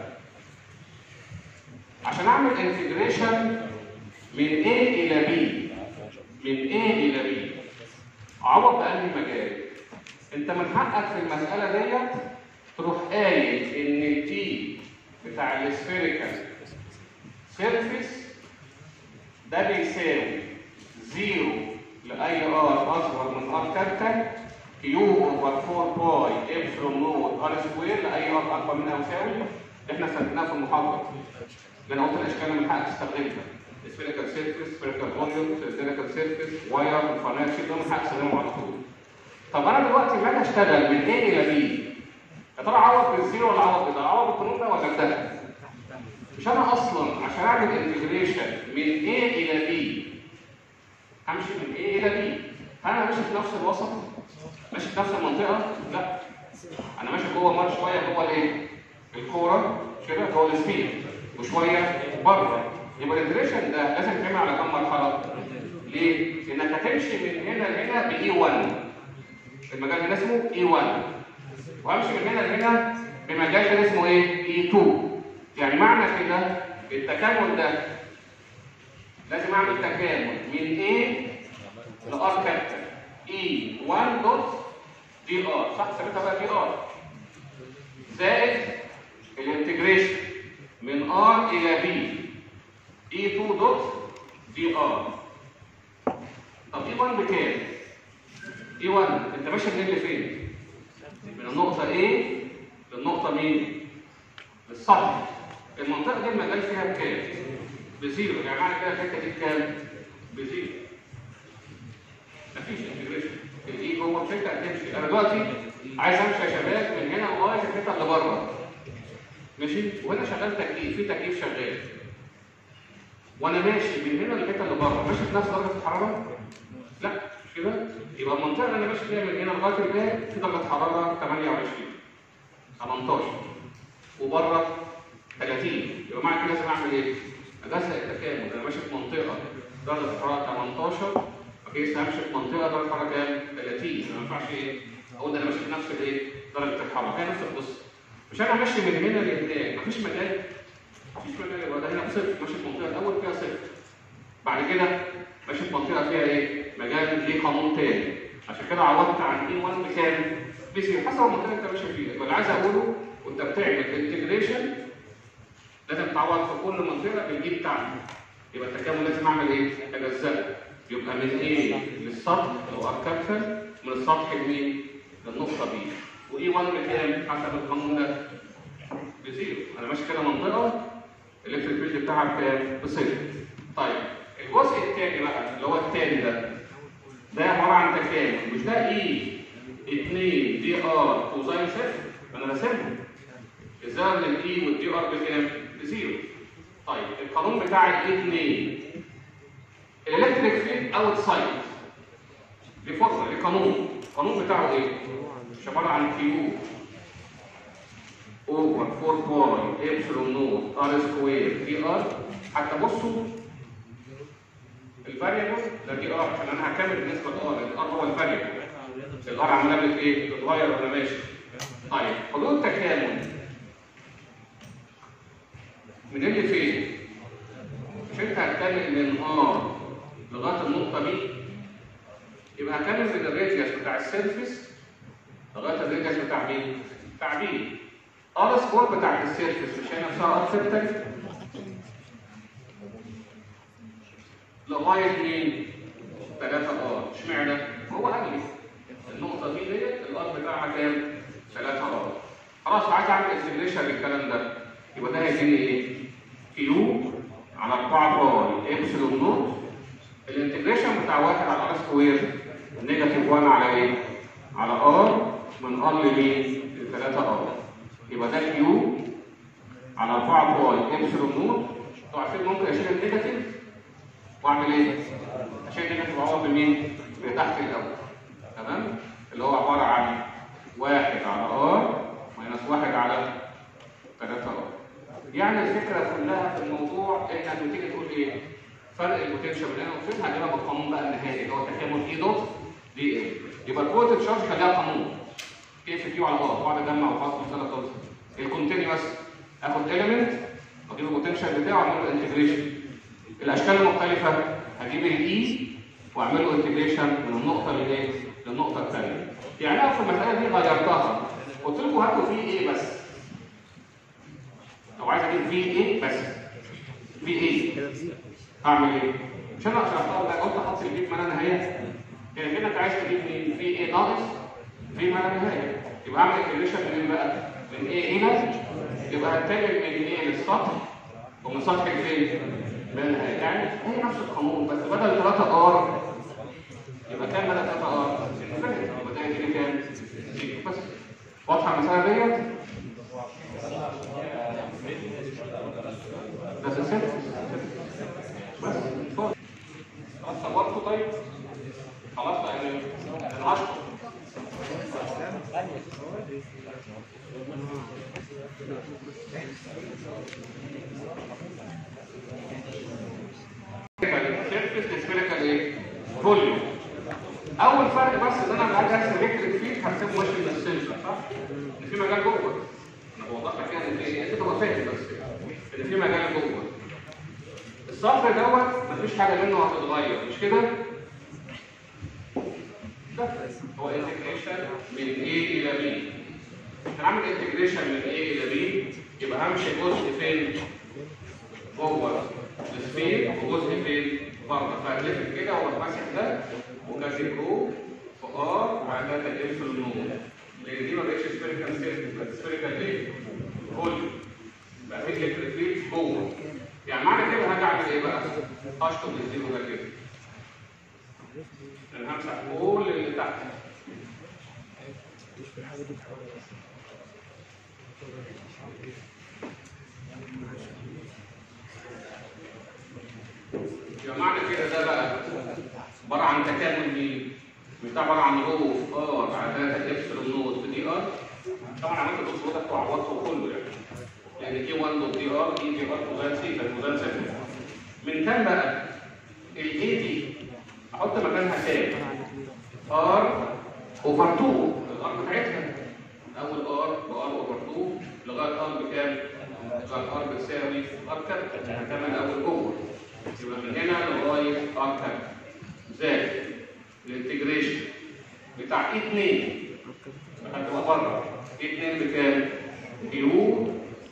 عشان اعمل انتجريشن من A الى B من A إلى B عوض بأنهي مجال انت من حقك في المسألة ديت تروح قايل ان التي بتاع السفيريكال سيرفيس ده بيساوي زيرو لأي ار أصغر من ار كابيتال كيو اوفر 4 باي ابسلون نوت ار سكوير لأي ار أكبر من أو يساوي اللي احنا استخدمناه في المحاضرة اللي انا قلت الأشكال اللي من حقك تستخدمها spherical surface, spherical volume, spherical surface, wire, infinite ده من حق استخدمه على طول. طب انا دلوقتي لما اجي اشتغل من A الى B يا ترى اعوض بالزيرو ولا اعوض بده؟ اعوض بالقانون ده ولا ده؟ مش انا اصلا عشان اعمل انتجريشن من A الى B همشي من A الى B هل انا ماشي في نفس الوسط؟ ماشي في نفس المنطقه؟ لا انا ماشي جوه ماتش شويه جوه الايه؟ الكوره كده جوه السبيد وشويه بره يبقى الانتجريشن ده لازم تعمل على كم مرحله؟ ليه؟ لانك هتمشي من هنا لهنا ب E1 المجال هنا اسمه E1 وامشي من هنا لهنا بمجال ده اسمه ايه؟ E2 يعني معنى كده التكامل ده لازم اعمل تكامل من A لR كابيتال E1 دوت دي ار صح سميتها بقى دي ار زائد الانتجريشن من R الى B E2 دوت دي ار طب E1 بكام؟ E1 انت ماشي منين لفين؟ من النقطة A للنقطة مين؟ للسطح المنطقة دي المجال فيها بكام؟ بزيرو يعني معنى كده الحتة دي بكام؟ بزيرو مفيش انتجريشن الاي جوه الحتة هتمشي انا دلوقتي عايز امشي يا شباب من هنا لغاية الحتة اللي بره ماشي؟ وهنا شغال تكييف في تكييف شغال وانا ماشي من هنا للحته اللي بره ماشي في نفس درجه الحراره لا مش كده يبقى المنطقه اللي انا ماشي فيها من هنا لغايه الباب في درجه حراره 28 18 وبره 30 يبقى معنى كده لازم اعمل ايه اجزء التكامل انا ماشي في منطقه درجه الحراره 18 فكيس همشي في منطقه درجه الحراره كام 30 ما ينفعش ايه اقول ده انا ماشي في نفس الايه درجه الحراره هي نفس القصه مش انا ماشي من هنا لهناك مفيش مجال مفيش مجال يبقى ده هنا صفر ماشي في المنطقه الاول فيها صفر بعد كده ماشي في منطقه فيها ايه مجال ليه قانون تاني عشان كده عوضت عن اي 1 بكام بيصير حسب المنطقه اللي انت ماشي فيها يبقى اللي عايز اقوله وانت بتعمل انتجريشن لازم تعوض في كل منطقه بالجي بتاعها يبقى التكامل لازم اعمل ايه اجزأه يبقى من ايه للسطح لو ار كابسل من السطح لمين للنقطه بي واي 1 بكام حسب القانون ده بزيرو انا ماشي كده منطقه الالكتريك فيلد بتاعها بكام بصفر طيب الجزء الثاني بقى اللي هو الثاني ده ده عباره عن تكامل مش ده اي 2 دي ار كوزاين صفر انا راسمهم الزاويه من الاي والدي ار بكام بزيرو طيب القانون بتاع الاي 2 الالكتريك فيلد اوت سايد دي فرصه دي قانون القانون بتاعه ايه مش عباره عن كيو اوفر 4 باي ابسلون نوت ار سكوير دي ار حتى بصوا الفاريبل ده دي ار عشان انا هكمل بالنسبه للار الار هو الفاريبل الار عماله بت ايه؟ بتتغير ولا ماشي؟ طيب حدود التكامل من اللي فين؟ مش انت هتكمل من ار لغايه النقطه دي يبقى هكمل من الراديوس بتاع السيرفيس لغايه الراديوس بتاع مين؟ بتاع بي ار سكور بتاعت السيرفيس مش هي نفسها ار سيبتك لغايه مين؟ 3 ار اشمعنى؟ هو قال لي النقطه دي ديت الار بتاعها كام؟ 3 ار خلاص عايز اعمل انتجريشن للكلام ده يبقى ده هيديني ايه؟ كيو على 4 باي ابسلون نوت الانتجريشن بتاع 1 على ار سكوير نيجاتيف 1 على ايه؟ على ار من ار لمين؟ ل 3 ار يبقى ده كيو على 4 باي ابسلون نوت انتوا عارفين ممكن اشيل النيجاتيف واعمل ايه؟ اشيل النيجاتيف واعوض بمين؟ بتحت الاول تمام؟ اللي هو عباره عن 1 على ار ماينس 1 على 3 ار يعني الفكره كلها في الموضوع انك بتيجي تقول ايه؟ فرق البوتنشال بين هنا وفين هجيبها بالقانون بقى النهائي اللي هو تكامل اي دوت دي ايه؟ يبقى الكوت تشارج خليها قانون كيف كيو على ار بعد اجمع وخلاص مساله خلصت الكونتينوس اخد اليمنت واجيب البوتنشال بتاعه واعمل له انتجريشن الاشكال المختلفه هجيب الاي واعمل له انتجريشن من النقطه للايه؟ للنقطه الثانيه يعني انا في المساله دي غيرتها قلت لكم هاتوا في ايه بس لو عايز اجيب في ايه بس في ايه هعمل ايه؟ مش انا شرحتها ولا قلت احط البيت ما لا نهايه يعني كده انت عايز تجيب من في ايه ناقص في ما لا نهايه يبقى اعمل انتجريشن منين بقى؟ من ايه هنا يبقى هتنقل من ايه للسطح ومن سطح لفين؟ للنهايه يعني هي نفس القانون بس بدل 3 ار يبقى كام بدل 3 ار؟ يبقى ده هيجي كام؟ زيرو. بس واضحه المساله ديت؟ بس الست بس فوق. خلاص صورته طيب خلاص بقى يعني العشرة سيرفيس سفيريكال ايه؟ فوليوم اول فرق بس ان انا عايز ارسم الكتريك فيلد هرسمه ماشي من السنسور صح؟ ان في مجال جوه انا بوضح لك يعني ان إيه؟ انت تبقى فاهم بس ان في مجال جوه الصفر دوت مفيش حاجه منه هتتغير مش كده؟ ده هو انتجريشن من A الى B عشان اعمل انتجريشن من A الى B يبقى همشي جزء فين؟ جوه السفير وجزء فين؟ بره فهلف كده واروح ماسك ده وكاتب رو في ار وبعد كده تقلب في النور لان دي ما بقتش سفيريكال سيرفيس بقت سفيريكال ايه؟ فوليوم بقى في الكتريك فيلد جوه يعني معنى كده هاجي اعمل ايه بقى؟ اشطب الزيرو ده كده انا همسح كل اللي تحت يبقى معنى كده ده بقى عباره عن تكامل مين؟ مش ده عباره عن رو في ار على 3 ابسلون نوت في دي ار طبعا عملت الاصول ده بتوع وصفه كله يعني لان اي 1 دوت دي ار اي دي ار مودال سي كانت مودال سي من كام بقى؟ الاي دي احط مكانها كام؟ ار اوفر 2 الار بتاعتها اول ار بار اوفر 2 لغايه ار بكام؟ لغايه ار بتساوي ار كابيتال هكمل اول اوفر يبقى من هنا لغايه ار كابيتال زائد الانتجريشن بتاع اي 2 لحد ما بره اي 2 بكام؟ كيو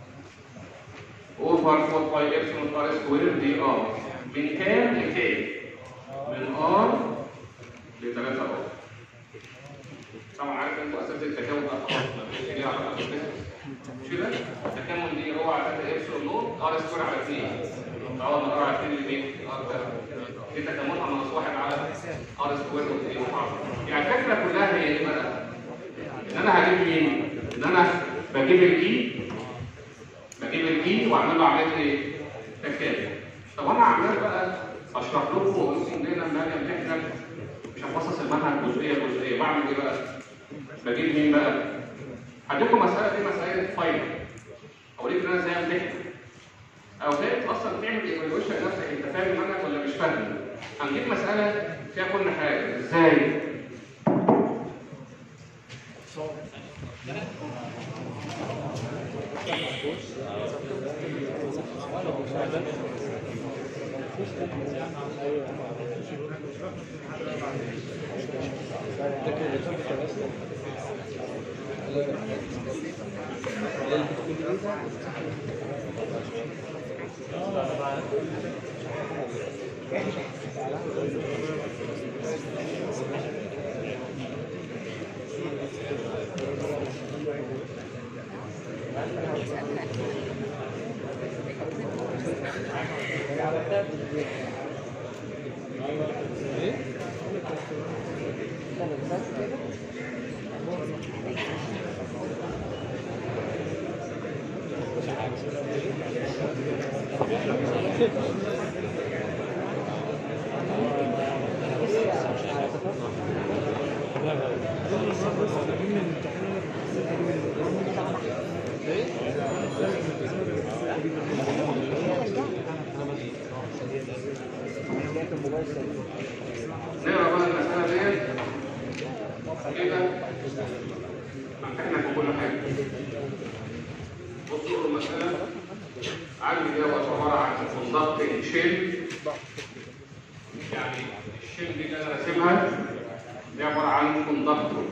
اوفر 4 باي ابسلون ار سكوير دي ار من كام لكام؟ من ار ل 3 ار طبعا عارف انتوا اساس التكامل ده خلاص مفيش ليه علاقه بالفيزيكس مش كده؟ التكامل دي هو على 3 ابسلون نوت ار سكوير على 2 تعوض من ار على 2 لمين؟ ار 3 دي تكاملها ناقص 1 على ار سكوير و 2 يعني الفكره كلها هي ايه بقى؟ ان انا هجيب مين؟ ان انا بجيب الاي بجيب الاي واعمل له عمليه ايه؟ تكامل طب انا عمال بقى اشرح لكم واقول لكم ليه لما اجي امتحنك مش هفصص المنهج جزئيه جزئيه بعمل ايه بقى؟ بجيب مين بقى؟ هديكم مساله دي مساله فاينل اوريك انا ازاي امتحن او ازاي اصلا تعمل ايفالويشن لنفسك انت فاهم المنهج ولا مش فاهمه هنجيب مساله فيها كل حاجه ازاي نقرا بقى المساله ديت كده امتحنا في كل حاجه بصوا المساله عندي دي عباره عن كوندكتنج شيل يعني الشيل دي اللي انا راسمها دي عباره عن كوندكتور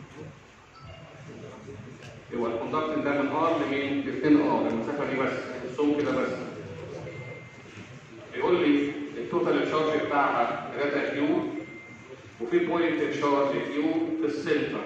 يبقى الكوندكتنج ده من ار لمين؟ ل 2 ار المسافه دي بس السوم كده بس بيقول لي التوتال تشارج بتاعها 3 كيو وفي بوينت تشارج كيو في السنتر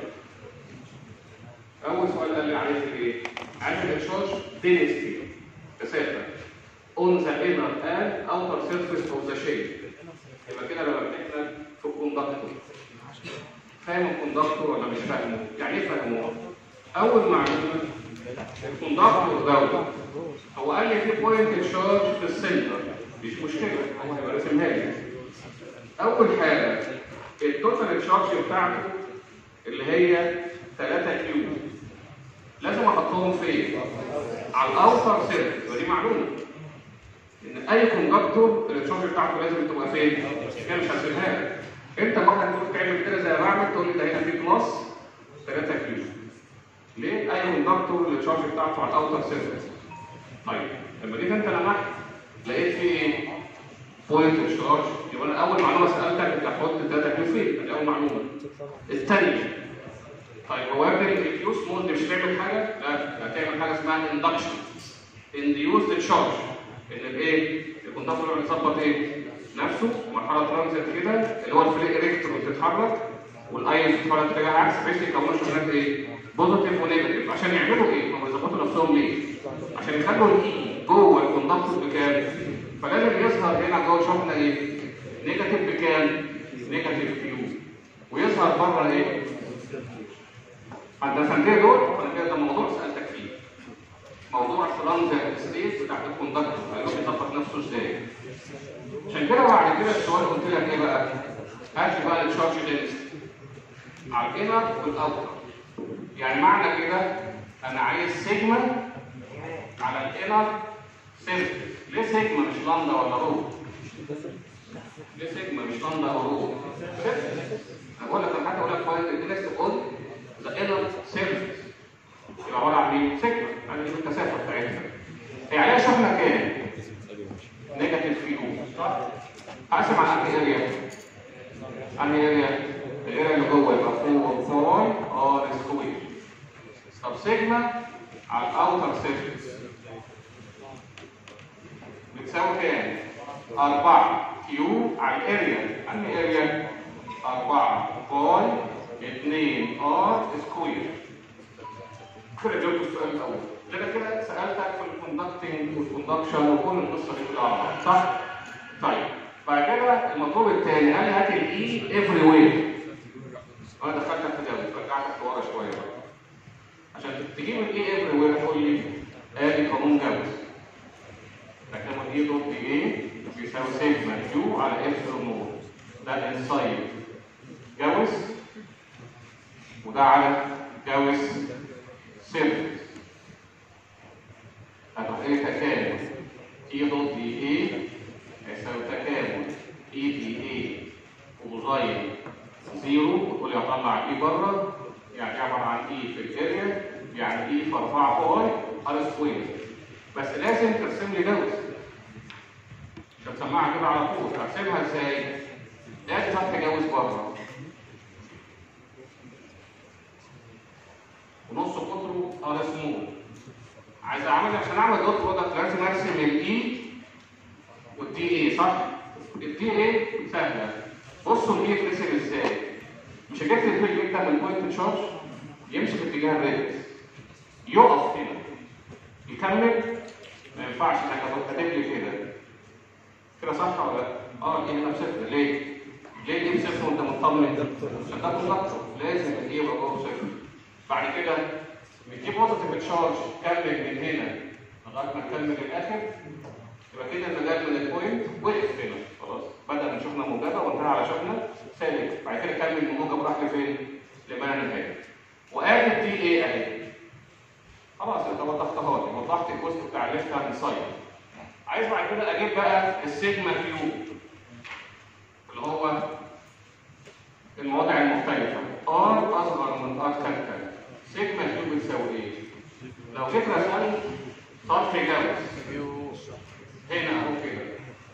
اول سؤال قال لي عايز ايه عايز التشارج دينستي كثافه on the inner and outer surface of the shape يبقى كده لما بنحنا في الكوندكتور فاهم الكوندكتور ولا مش فاهمه يعني ايه فاهمه اول معلومه الكوندكتور دوت هو قال لي في بوينت تشارج في السنتر مش مشكله هو هيبقى راسمها لي اول حاجه التوتال تشارج بتاعته اللي هي 3 كيو لازم احطهم فين على الاوتر سيرفيس ودي معلومه ان اي كوندكتور التشارج بتاعته لازم تبقى فين كده مش هسيبها لك انت ممكن تروح تعمل كده زي ما بعمل تقول لي ده هنا في بلس 3 كيو ليه اي كوندكتور التشارج بتاعته على الاوتر سيرفيس طيب لما جيت انت لمحت لقيت في ايه بوينت تشارج يبقى انا اول معلومه سالتك انت هتحط الداتا كيو فين دي اول معلومه الثانيه طيب هو يا ابني الكيو سمول دي مش هتعمل حاجه لا هتعمل حاجه اسمها اندكشن انديوز تشارج ان الايه الكوندكتور بيظبط ايه نفسه مرحله ترانزيت كده اللي هو الفلي الكترون بتتحرك والايون بتتحرك اتجاه عكس بحيث يكونوا هناك ايه بوزيتيف ونيجاتيف عشان يعملوا ايه هم يظبطوا نفسهم ليه عشان يخلوا الاي جوه الكوندكتور بكام فلازم يظهر هنا جوه شفنا ايه نيجاتيف بكام نيجاتيف كيو ويظهر بره ايه فانت كده دول فانا كده ده موضوع سالتك فيه موضوع ترانزيت ستيت بتاعت الكوندكتور هيروح يظبط نفسه ازاي عشان كده بعد كده السؤال قلت لك ايه بقى هات بقى التشارج دينستي على الانر والاوتر يعني معنى كده انا عايز سيجما على الانر سيرفيس ليه سيجما مش لامدا ولا رو ليه سيجما مش لامدا او رو انا بقول لك انا حتى اقول لك فايند الدينستي اون ذا انر سيرفيس يبقى عباره عن ايه سيجما يعني دي الكثافه بتاعتها هي عليها شحنه كام نيجاتيف كيو صح هقسم على انهي اريا انهي اريا الاريا اللي جوه يبقى 4 باي ار سكوير طب سيجما على الاوتر سيرفيس بتساوي كام 4 كيو على الاريا انهي اريا 4 باي 2 ار سكوير كده جاوبت السؤال الاول كده كده سالتك في الكوندكتنج والكوندكشن وكل القصه دي كلها صح طيب بعد كده المطلوب الثاني قال لي هات الاي افري وير انا دخلتك في جواب رجعتك لورا شويه بقى عشان تجيب الاي افري وير تقول لي ادي قانون جوز لكن اي دوت دي ايه بيساوي سيجما كيو على اف نور ده انسايد جوز وده على جوز سيرفيس هتروح ايه تكامل اي دوت دي اي يساوي تكامل اي دي اي كوزاين زيرو وتقول لي هطلع اي بره يعني عباره عن اي في الاريا يعني اي في 4 باي ار سكوير بس لازم ترسم لي دوت مش هتسمعها كده على طول هرسمها ازاي؟ لازم هتجاوز بره ونص قطره ار سمول عايز اعمل عشان اعمل دوت برودكت لازم ارسم الاي والدي اي صح؟ الدي اي سهله بصوا الاي يترسم ازاي؟ مش هجيب لي الفيل جدا من بوينت تشارج يمشي في اتجاه الريت يقف هنا يكمل ما ينفعش انك هتروح كاتب لي كده كده صح ولا لا؟ اه الايه هنا بصفر ليه؟ ليه الايه بصفر وانت مطمن؟ عشان ده كوندكتور لازم الايه يبقى جوه بصفر بعد كده بتجيب بوزيتيف تشارج كمل من هنا لغايه ما تكمل الاخر يبقى كده المجال من البوينت وقف هنا خلاص بدأ من شفنا موجبه وانتهى على شفنا سالب بعد كده كمل من موجب راح لفين؟ لما لا نهايه وقال دي ايه اهي خلاص انت وضحتها لي وضحت الجزء بتاع الليفت هاند سايد عايز بعد كده اجيب بقى السيجما كيو اللي هو المواضع المختلفه ار اصغر من ار كابيتال سيجما كيو بتساوي ايه؟ لو جيت رسمت سطح جوز هنا اهو كده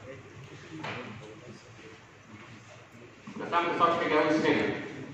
رسمت سطح جوز هنا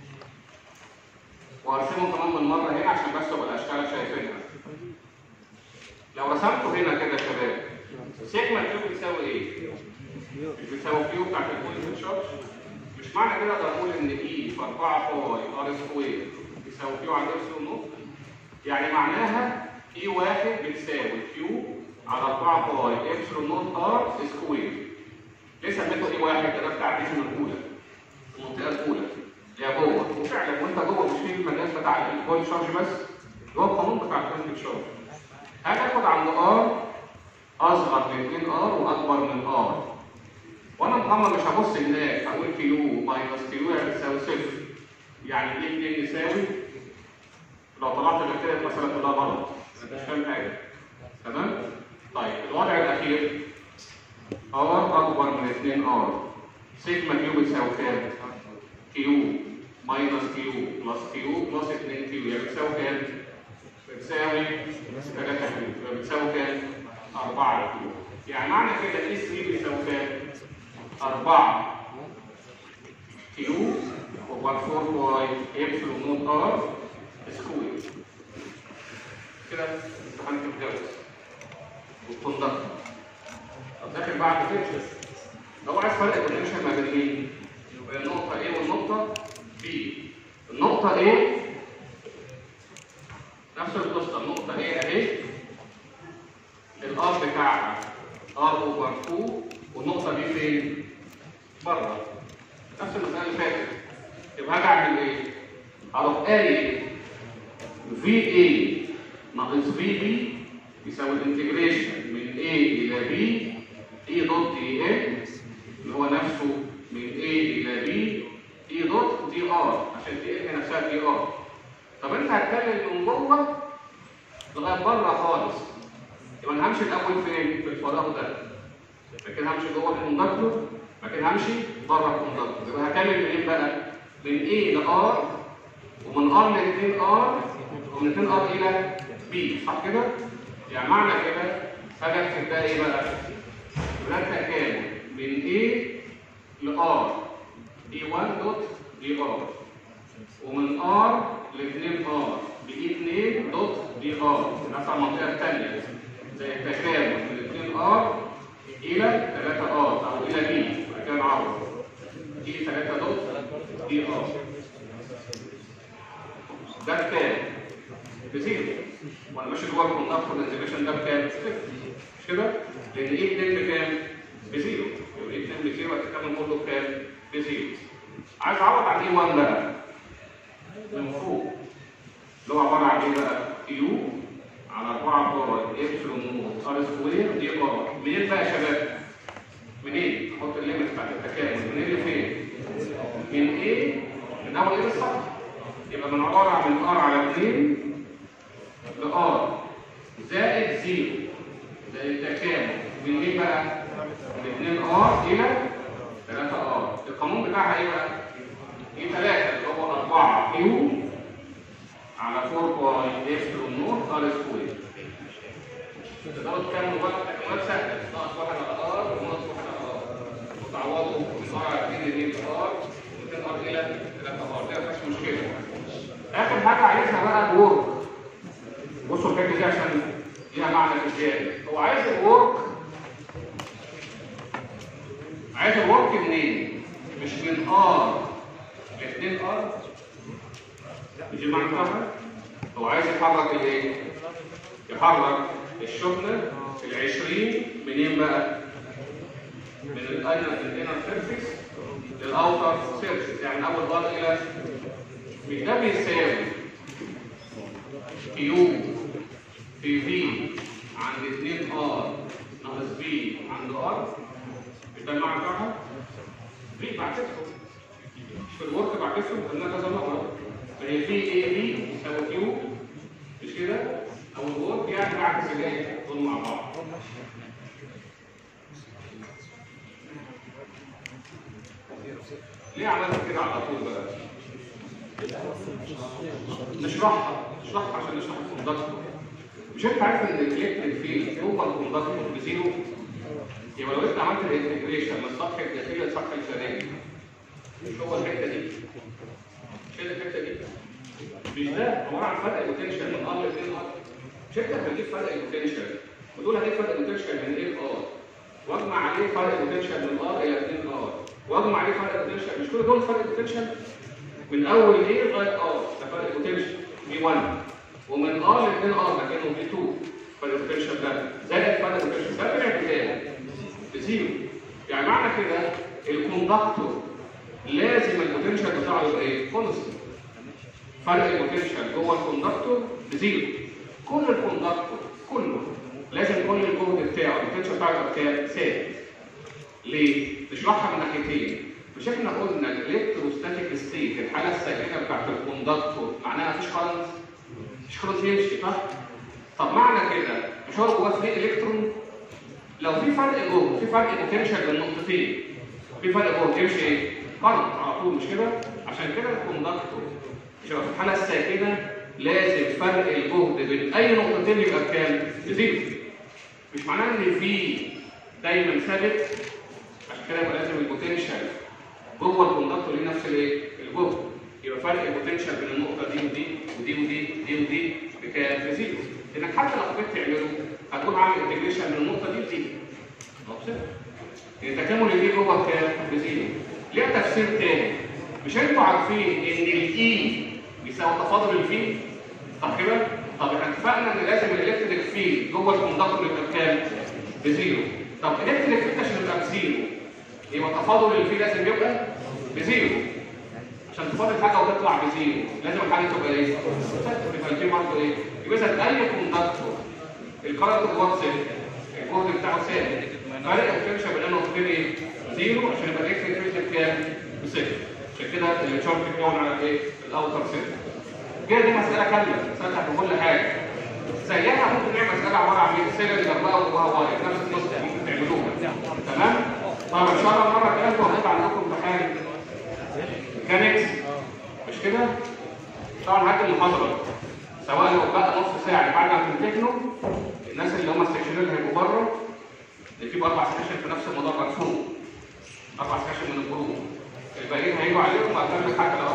وارسمه كمان من مره هنا عشان بس تبقى الاشكال شايفينها لو رسمته هنا كده يا شباب سيجما كيو بيساوي ايه؟ مش بيساوي كيو بتاعت البوينت تشارج مش معنى كده اقدر اقول ان اي في 4 باي ار سكوير بيساوي كيو على ابسلون نوت يعني معناها اي واحد بتساوي كيو على 4 باي ابسلون نوت ار سكوير ليه سميته اي واحد ده بتاع الديفيجن الاولى المنطقه الاولى اللي هي جوه وفعلا وانت جوه مش في المجال بتاع البوينت شارج بس جوه القانون بتاع البوينت شارج هاخد عند ار اصغر من 2 ار واكبر من ار وانا مغمض مش هبص هناك هقول كيو ماينس كيو يعني بتساوي صفر يعني ايه 2 يساوي لو طلعت غير كده مثلا ده غلط انت مش فاهم حاجه تمام طيب الوضع الاخير ار اكبر من 2 ار سيجما كيو بتساوي كام كيو ماينس كيو بلس كيو بلس 2 كيو يعني بتساوي كام بتساوي 3 كيو يبقى بتساوي كام 4 كيو يعني معنى كده اي 3 بيساوي كام 4 كيو اوفر 4 باي ابسلون نوت ار سكوير كده امتحان الجواز والكوندكتور طب داخل بعد كده لو عايز فرق البوتنشال ما بين مين؟ بين النقطة A والنقطة B النقطة A نفس القصة النقطة A اهي الار بتاعها R اوفر 2 والنقطة دي فين؟ بره نفس المسألة اللي فاتت يبقى هاجي اعمل ايه؟ هروح قايل في اي ناقص في بي يساوي الانتجريشن من A إلى B اي دوت دي ان اللي هو نفسه من A إلى B اي دوت دي ار عشان دي ان نفسها دي ار طب انت هتكلم من جوه لغايه بره خالص يبقى انا همشي الاول فين؟ في الفراغ ده لكن همشي جوه الكوندكتور لكن همشي بره الكوندكتور يبقى هكمل منين بقى؟ من A ل R ومن R ل 2 R ومن 2 R إلى B صح كده؟ يعني معنى كده هاجي اكتب ده ايه بقى؟ يبقى ده تكامل من A ل R E1 دوت دي R ومن R ل 2 R ب E2 دوت دي R نفس المنطقة الثانية زي التكامل من 2 R إلى 3 R أو إلى B مكان عرض دي 3 دوت دي ار ده بكام؟ بزيرو وانا ماشي جوه الكونتاكتور الانتجريشن ده بكام؟ صفر مش كده؟ لان ايه 2 بكام؟ بزيرو يبقى ايه 2 بزيرو هتكمل كله بكام؟ بزيرو عايز اعوض عن ايه 1 بقى؟ من فوق اللي هو عباره عن ايه بقى؟ كيو على 4 بار ابسلون نوت ار سكوير دي ار منين بقى يا شباب؟ منين؟ احط الليمت بتاعت التكامل منين لفين؟ من A من أول إيه السطح يبقى من عبارة عن R على 2 ل R زائد 0 التكامل من ايه بقى؟ من 2 ار الى 3 ار القانون بتاعها ايه بقى؟ ايه 3 اللي هو 4 كيو على 4 باي ابسلون نوت ار سكوير تقدروا تكملوا بقى تكملات سهله ناقص 1 على ار وناقص 1 على ار وتعوضوا من ار على 2 2 ار و2 ار الى 3 ار ده مفيش مشكله اخر حاجه عايزها بقى الورك بصوا الحته دي عشان ليها معنى في الزياده هو عايز الورك عايز الورك منين؟ مش من ار ل 2 ار مش المعنى بتاعها؟ هو عايز يحرك الايه؟ يحرك الشغل ال 20 منين بقى؟ من الانر الانر سيرفيس للاوتر سيرفيس يعني من اول بار الى مش ده بيساوي كيو في في عند 2 ار ناقص في عند ار مش ده المعنى بتاعها؟ في بعكسهم مش في الورك بعكسهم قلنا كذا مره فهي في اي بي يساوي كيو مش كده؟ او الورك يعني بعكس الايه؟ دول مع بعض ليه عملت كده على طول بقى؟ نشرحها نشرحها عشان نشرح الكوندكتور مش انت عارف ان الالكتريك فيلد هو الكوندكتور بزيرو يبقى لو انت عملت الانتجريشن من السطح الداخلي للسطح الخارجي مش هو الحته دي مش هي الحته دي مش ده عباره عن فرق البوتنشال من ار ل 2 ار مش انت هتجيب فرق البوتنشال وتقول هجيب فرق البوتنشال من ايه ار واجمع عليه فرق البوتنشال من ار الى 2 ار واجمع عليه فرق البوتنشال مش كل دول فرق البوتنشال من اول ايه لغايه ار ده فرق البوتنشال بي 1 ومن ار ل 2 ار ده كانه بي 2 فرق البوتنشال ده زائد فرق البوتنشال ده طلع بكام؟ بزيرو يعني معنى كده الكوندكتور لازم البوتنشال بتاعه يبقى ايه؟ كونستنت فرق البوتنشال جوه الكوندكتور بزيرو كل الكوندكتور كله لازم كل الجهد بتاعه البوتنشال بتاعه يبقى بكام؟ ثابت ليه؟ نشرحها من ناحيتين مش احنا قلنا الالكتروستاتيك ستيت الحاله الساكنه بتاعت الكوندكتور معناها مفيش كارنت مش كارنت يمشي صح؟ طب معنى كده مش هو جواه فريق الكترون لو في فرق جهد في فرق بوتنشال بين نقطتين في فرق جهد يمشي ايه؟ كارنت على طول مش كده؟ عشان كده الكوندكتور مش هو في الحاله الساكنه لازم فرق الجهد بين اي نقطتين يبقى بكام؟ بزيرو مش معناه ان في دايما ثابت عشان كده يبقى لازم البوتنشال جوه الكوندكتور ليه نفس الايه؟ الجهد يبقى فرق البوتنشال بين النقطه دي ودي ودي ودي ودي ودي بكام؟ بزيرو لانك حتى لو حبيت تعمله هتقول عامل انتجريشن من النقطه دي لدي مبسوط؟ التكامل اللي جوه بكام؟ بزيرو ليها تفسير تاني مش انتوا عارفين ان الاي بيساوي تفاضل الفي؟ صح كده؟ طب احنا اتفقنا ان لازم الالكتريك فيلد جوه الكوندكتور يبقى بكام؟ بزيرو طب الالكتريك فيلد عشان يبقى بزيرو يبقى تفاضل الفي لازم يبقى بزيرو عشان تفاضل حاجه وتطلع بزيرو لازم الحاجه تبقى ايه؟ يبقى الفي برضه ايه؟ يبقى اذا اي كوندكتور الكارنت جواه صفر الجهد بتاعه ثابت فرق الفرشه بين نقطتين ايه؟ زيرو عشان يبقى الالكتريك فيلد بكام؟ بصفر عشان كده الشارت بيتكون على ايه؟ الاوتر صفر كده دي مساله كامله مساله في كل حاجه زيها ممكن نعمل مساله عباره عن ايه؟ سيلة جنبها وجواها واير نفس النص ممكن تعملوها تمام؟ طب ان شاء الله المره الجايه انتوا هتطلع عندكم امتحان ميكانكس مش كده؟ طبعا هات المحاضره سواء لو بقى نص ساعه بعد ما تمتحنوا الناس اللي هم السكشنات هيبقوا بره في اربع سكشن في نفس الموضوع مرسوم اربع سكشن من الجروب الباقيين هيجوا عليهم وهتعمل حتى لو